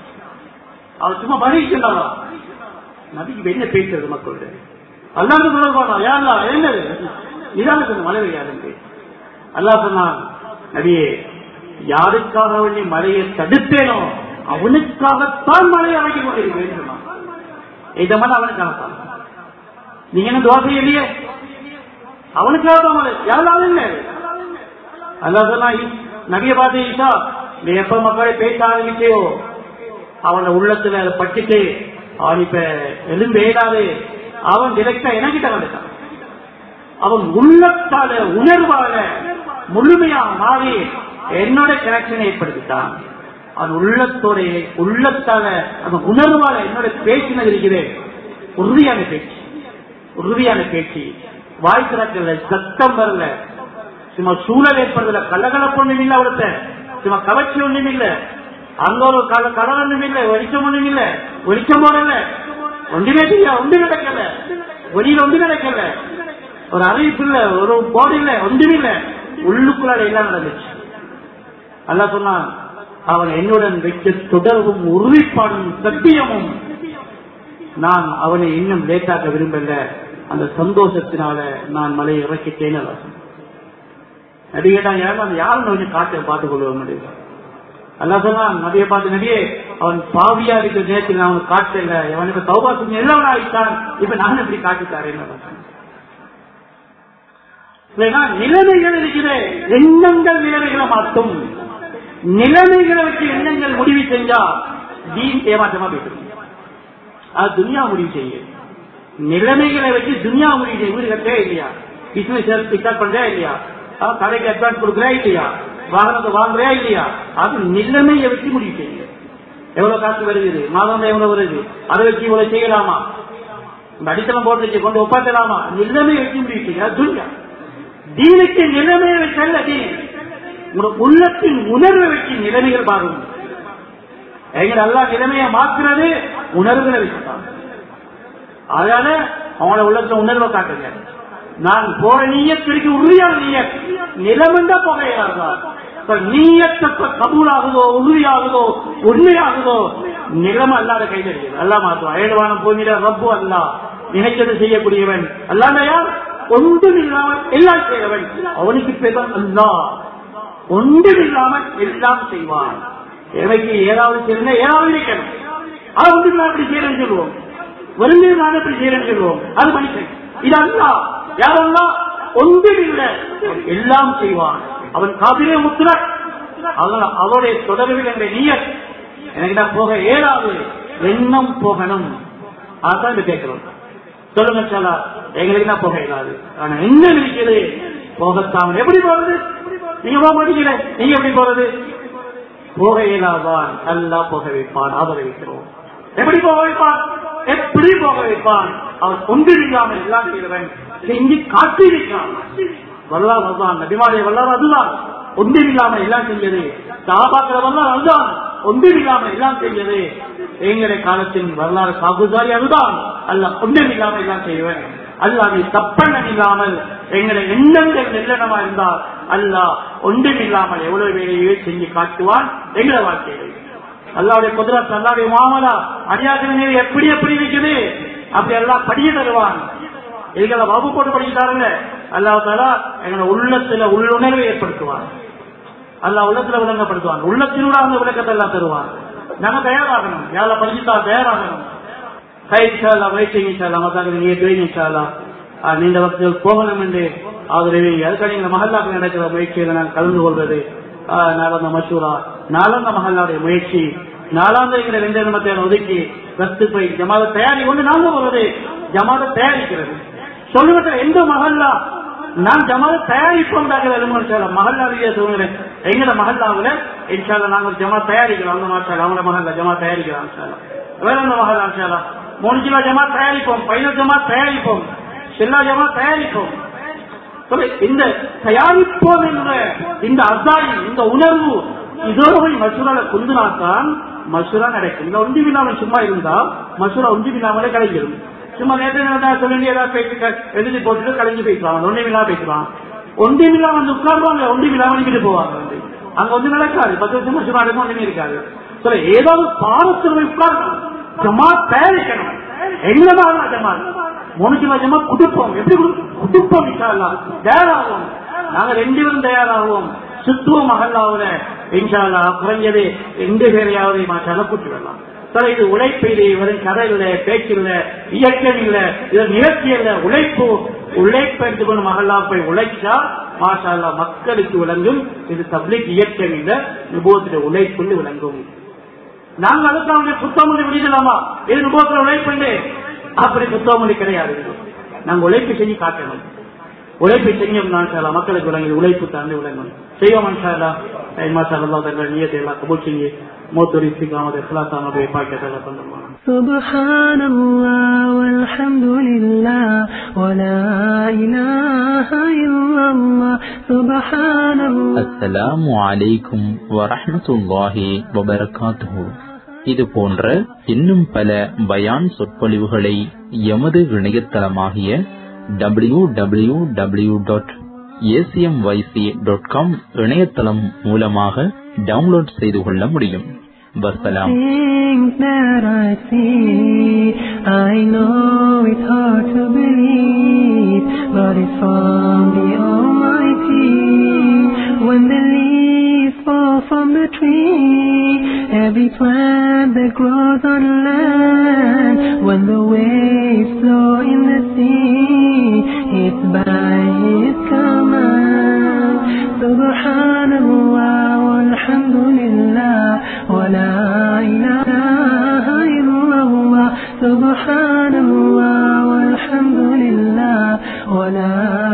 Speaker 1: அவர் சும்மா பணிக்கின்றாரா நபிக்கு என்ன பேசுறது மக்களுடைய அல்லாண்டு தொடர்பானா யாரா என்னது இதான சொன்ன மழை பெய்யாது அல்லா சொன்னான் நபியே யாருக்காக வேண்டி மழையை தடுத்தேனோ அவனுக்காகத்தான் மழையை அமைக்க கொண்டிருக்கிறேன் சொன்னான் இத மாதிரி அவனுக்காகத்தான் நீங்க என்ன துவா செய்யலையே அவனுக்காக தான் மழை யாராலும் இல்லை அல்லா சொன்னா நபிய பார்த்து ஈஷா நீ எப்ப மக்களை பேச ஆரம்பிச்சியோ அவன உள்ளத்துல அதை பட்டுட்டு அவன் இப்ப எலும்பு ஏடாது அவன் டிரெக்டா எனக்கிட்ட வந்துட்டான் அவன் உள்ளத்தால உணர்வால முழுமையா மாறி என்னோட கனெக்ஷன் ஏற்படுத்திட்டான் அவன் உள்ளத்தோட உள்ளத்தால அவன் உணர்வால என்னோட பேசினது இருக்கிறேன் உறுதியான பேச்சு உறுதியான பேச்சு வாய் திறக்கல சத்தம் வரல சும்மா சூழல் ஏற்படுறதுல கலகலப்பு ஒண்ணும் இல்ல அவர்த்த சும்மா கவர்ச்சி ஒண்ணும் இல்ல அங்க ஒரு கல கடல் ஒண்ணும் இல்ல வெளிச்சம் ஒண்ணும் இல்ல வெளிச்சம் போடல ஒன்றுமே தெரியா ஒன்று நடக்கல வெளியில ஒன்று நடக்கல ஒரு அறிவிப்பு இல்ல ஒரு போர்டு இல்ல ஒன்றும் இல்ல உள்ளுக்குள்ளாட எல்லாம் நடந்துச்சு அல்ல சொன்னான் அவன் என்னுடன் வைத்த தொடர்பும் உறுதிப்பாடும் சத்தியமும் நான் அவனை இன்னும் லேட்டாக்க விரும்பல அந்த சந்தோஷத்தினால நான் மலையை இறக்கிட்டேன்னு நபி கேட்டாங்க யாரும் அந்த யாரும் கொஞ்சம் காட்ட பார்த்துக் கொள்வ முடியும் அல்லா சொன்னான் நபியை பார்த்து நபியே அவன் பாவியா இருக்கிற நேரத்தில் நான் அவனுக்கு காட்டல அவனுக்கு தௌபா செஞ்சு எல்லாம் ஆகிட்டான் இப்ப நான் எப்படி காட்டித்தாரேன்னு நிலைமைகள் இருக்கிற எண்ணங்கள் நிலைமைகளை மாற்றும் நிலைமைகளை வச்சு எண்ணங்கள் முடிவு செஞ்சா தீன் ஏமாற்றமா போயிட்டு அது துனியா முடிவு செய்ய நிலைமைகளை வச்சு துனியா முடிவு செய்ய வீடு கட்டே இல்லையா பிசினஸ் ஸ்டார்ட் பண்றா இல்லையா கடைக்கு அட்வான்ஸ் கொடுக்குறா இல்லையா வாகனத்தை வாங்குறியா இல்லையா அது நிலைமையை வச்சு முடிவு செய்யுங்க எவ்வளவு காசு வருகிறது மாதம் எவ்வளவு வருது அதை வச்சு இவ்வளவு செய்யலாமா இந்த அடித்தளம் போட்டு கொண்டு ஒப்பாத்தலாமா நிலைமையை வச்சு முடிவு செய்ய துன்யா தீனுக்கு நிலைமையை வச்சல்ல தீன் உங்களோட உள்ளத்தின் உணர்வை வச்சு நிலைமைகள் மாறும் எங்க நல்லா நிலைமையை மாற்றுறது உணர்வுகளை வச்சுதான் அதனால அவங்களோட உள்ளத்துல உணர்வை காட்டுங்க நான் போற நீயத்திற்கு உறுதியான நீயத் நிலமண்ட புகையாதா நீயத்தை கபூலாகுதோ உறுதியாகுதோ உண்மையாகுதோ நிலம் அல்லாத கையில் இருக்குது அல்லா மாத்துவான் ஏழுவான பூமியில ரப்பு அல்லா நினைச்சது செய்யக்கூடியவன் அல்லாத யார் ஒன்றும் இல்லாமல் எல்லாம் செய்யவன் அவனுக்கு பேர் அல்லா ஒன்றும் இல்லாமல் எல்லாம் செய்வான் எனக்கு ஏதாவது செய்யணும் ஏதாவது நினைக்கணும் அது ஒன்றும் அப்படி செய்யறேன்னு சொல்லுவோம் வருந்தது நான் எப்படி செய்யறேன்னு சொல்லுவோம் அது மனுஷன் இது அல்லா யாரெல்லாம் ஒன்றும் இல்லை எல்லாம் செய்வான் அவன் காபிரே முத்திர அவருடைய தொடர்பில் என்ற நீயத் எனக்கு நான் போக இயலாது எண்ணம் போகணும் அதான் இது கேட்கிறோம் சொல்லுங்க சாலா எங்களுக்கு தான் போக இயலாது ஆனா என்ன இருக்கிறது போகத்தான் எப்படி போறது நீங்க போக மாட்டீங்களே நீங்க எப்படி போறது போக இயலாதான் அல்லா போக வைப்பான் ஆதரவிக்கிறோம் எப்படி போக வைப்பான் எப்படி போக வைப்பான் அவன் ஒன்றில்லாமல் எல்லாம் செய்தவன் செஞ்சு காட்டியிருக்கிறான் வல்லார் அதுதான் நபிமாடைய வல்லார் அதுதான் ஒன்றில்லாமல் எல்லாம் செஞ்சது சாபாக்கிற வல்லார் அதுதான் ஒன்றில்லாமல் எல்லாம் செஞ்சது எங்களுடைய காலத்தின் வரலாறு சாகுதாரி அதுதான் அல்ல ஒன்றும் இல்லாமல் எல்லாம் செய்வேன் அல்லாஹ் தப்பெண்ணம் இல்லாமல் எங்களுடைய எண்ணங்கள் நெல்லனமா இருந்தால் அல்லாஹ் ஒன்றும் இல்லாமல் எவ்வளவு வேலையை செஞ்சு காட்டுவான் எங்களை வாழ்க்கையை அல்லாவுடைய குதிரத் அல்லாவுடைய மாமலா அடியாசிரியர் எப்படி எப்படி இருக்குது அப்படி எல்லாம் படிய தருவான் இதுகளை வகுப்பு போட்டு படிக்கிறாருங்க அல்லாஹ் தாலா எங்களை உள்ளத்துல உள்ளுணர்வை ஏற்படுத்துவான் அல்லா உள்ளத்துல விளங்கப்படுத்துவான் உள்ளத்தினூட அந்த விளக்கத்தை எல்லாம் தருவான் நாங்க தயாராகணும் யார படிச்சுட்டா தயாராகணும் கை இன்ஷால்லா வயிற்று இன்ஷால்லா மத்தாங்க நீங்க பேய் இன்ஷால்லா நீண்ட வசதிகள் போகணும் என்று ஆதரவு அதுக்காக எங்க மகல்லாக்கு நடக்கிற முயற்சியில நான் கலந்து கொள்வது நாளாந்த மசூரா நாளாந்த மகல்லாவுடைய முயற்சி நாளாந்த எங்களை ரெண்டு நிமிடத்தை ஒதுக்கி ரத்து போய் ஜமாத தயாரி கொண்டு நாங்க போறது ஜமாத தயாரிக்கிறது சொல்லுகிற எந்த மகல்லா நான் ஜமாத தயாரிப்போம் மகல்லா ரீதியா சொல்லுகிறேன் எங்கட மகல்லாவுல இன்ஷால்லா நாங்க ஜமா தயாரிக்கிறோம் அந்த மாஷா அவங்க மகல்லா ஜமா தயாரிக்கிறோம் இன்ஷால்லா வேற எந்த மகல்லா இன்ஷால்லா மூணு கிலோ ஜமா தயாரிப்போம் பதினஞ்சு ஜமா தயாரிப்போம் எல்லா ஜமா தயாரிப்போம் இந்த தயாரிப்போம் என்ற இந்த அசாரி இந்த உணர்வு இதோட போய் மசூரால குந்துனாத்தான் மசூரா நடக்கும் இந்த ஒன்றி இல்லாமல் சும்மா இருந்தா மசூரா ஒன்றி இல்லாமலே கிடைக்கிறது சும்மா நேற்று சொல்லி ஏதாவது பேசி எழுதி போட்டுட்டு கலைஞ்சு பேசுவாங்க ஒன்றி இல்லாம பேசுவான் ஒன்றி இல்லாம வந்து உட்கார்வாங்க ஒன்றி இல்லாம நிக்கிட்டு போவாங்க வந்து அங்க வந்து நடக்காது பத்து வருஷம் மசூரா நடக்கும் ஒன்றுமே இருக்காது சொல்ல ஏதாவது பாடத்தில் உட்காரணும் ஜமா தயாரிக்கணும் எங்களதான் ஜமா மூணுக்கு லட்சமா குடுப்போம் எப்படி குடுப்போம் தயாராகும் நாங்க ரெண்டு பேரும் தயாராகுவோம் சுத்துவ மகல்லாவுல இன்ஷால்லா குறைஞ்சது ரெண்டு பேரையாவது மாற்றால கூட்டு வரலாம் சார் இது உழைப்பு இது வெறும் கதை இல்ல பேச்சு இல்ல இயக்கம் இல்ல இது நிகழ்ச்சி இல்ல உழைப்பு உழைப்பு எடுத்துக்கொண்டு மகளா போய் உழைச்சா மாஷால்லா மக்களுக்கு விளங்கும் இது தப்லீக் இயக்கம் இல்ல நுபோத்திர உழைப்பு விளங்கும் நாங்க அதுக்கு புத்தகம் விடுதலாமா இது நுபோத்திர உழைப்பு அப்படி புத்தகம் கிடையாது நாங்க உழைப்பு செஞ்சு காட்டணும் உழைப்பை செய்யும் நான் மக்களுக்கு விளங்கி உழைப்பு தாண்டி விளங்கணும் செய்வோம் மனுஷாலா மாஷா அல்லா தங்கள் நியத்தை எல்லாம் கபூல் செய்ய மூத்தொரு சிக்காமது இஸ்லாத்தானுடைய பாக்கியத்தை தந்துருவாங்க
Speaker 2: سبحان الله والحمد لله ولا إله إلا الله سبحان الله
Speaker 3: அஸ்ஸலாமு அலைக்கும் வரஹ்மத்துல்லாஹி வபரகாத்துஹு இது போன்ற இன்னும் பல பயான் சொற்பொழிவுகளை எமது இணையதளமாகிய W W W dot ACMYC dot com இணையதளம் மூலமாக டவுன்லோட் செய்து கொள்ள முடியும் வசலாம்
Speaker 2: Things that I see, I know it's hard to believe, but it's from the Almighty. When the leaves fall from the tree, every plant that grows on land, when the waves flow in the sea, it's by His command. Subhanallah, walhamdulillah, wa la ilaha illallah. Subhanallah, walhamdulillah, wa la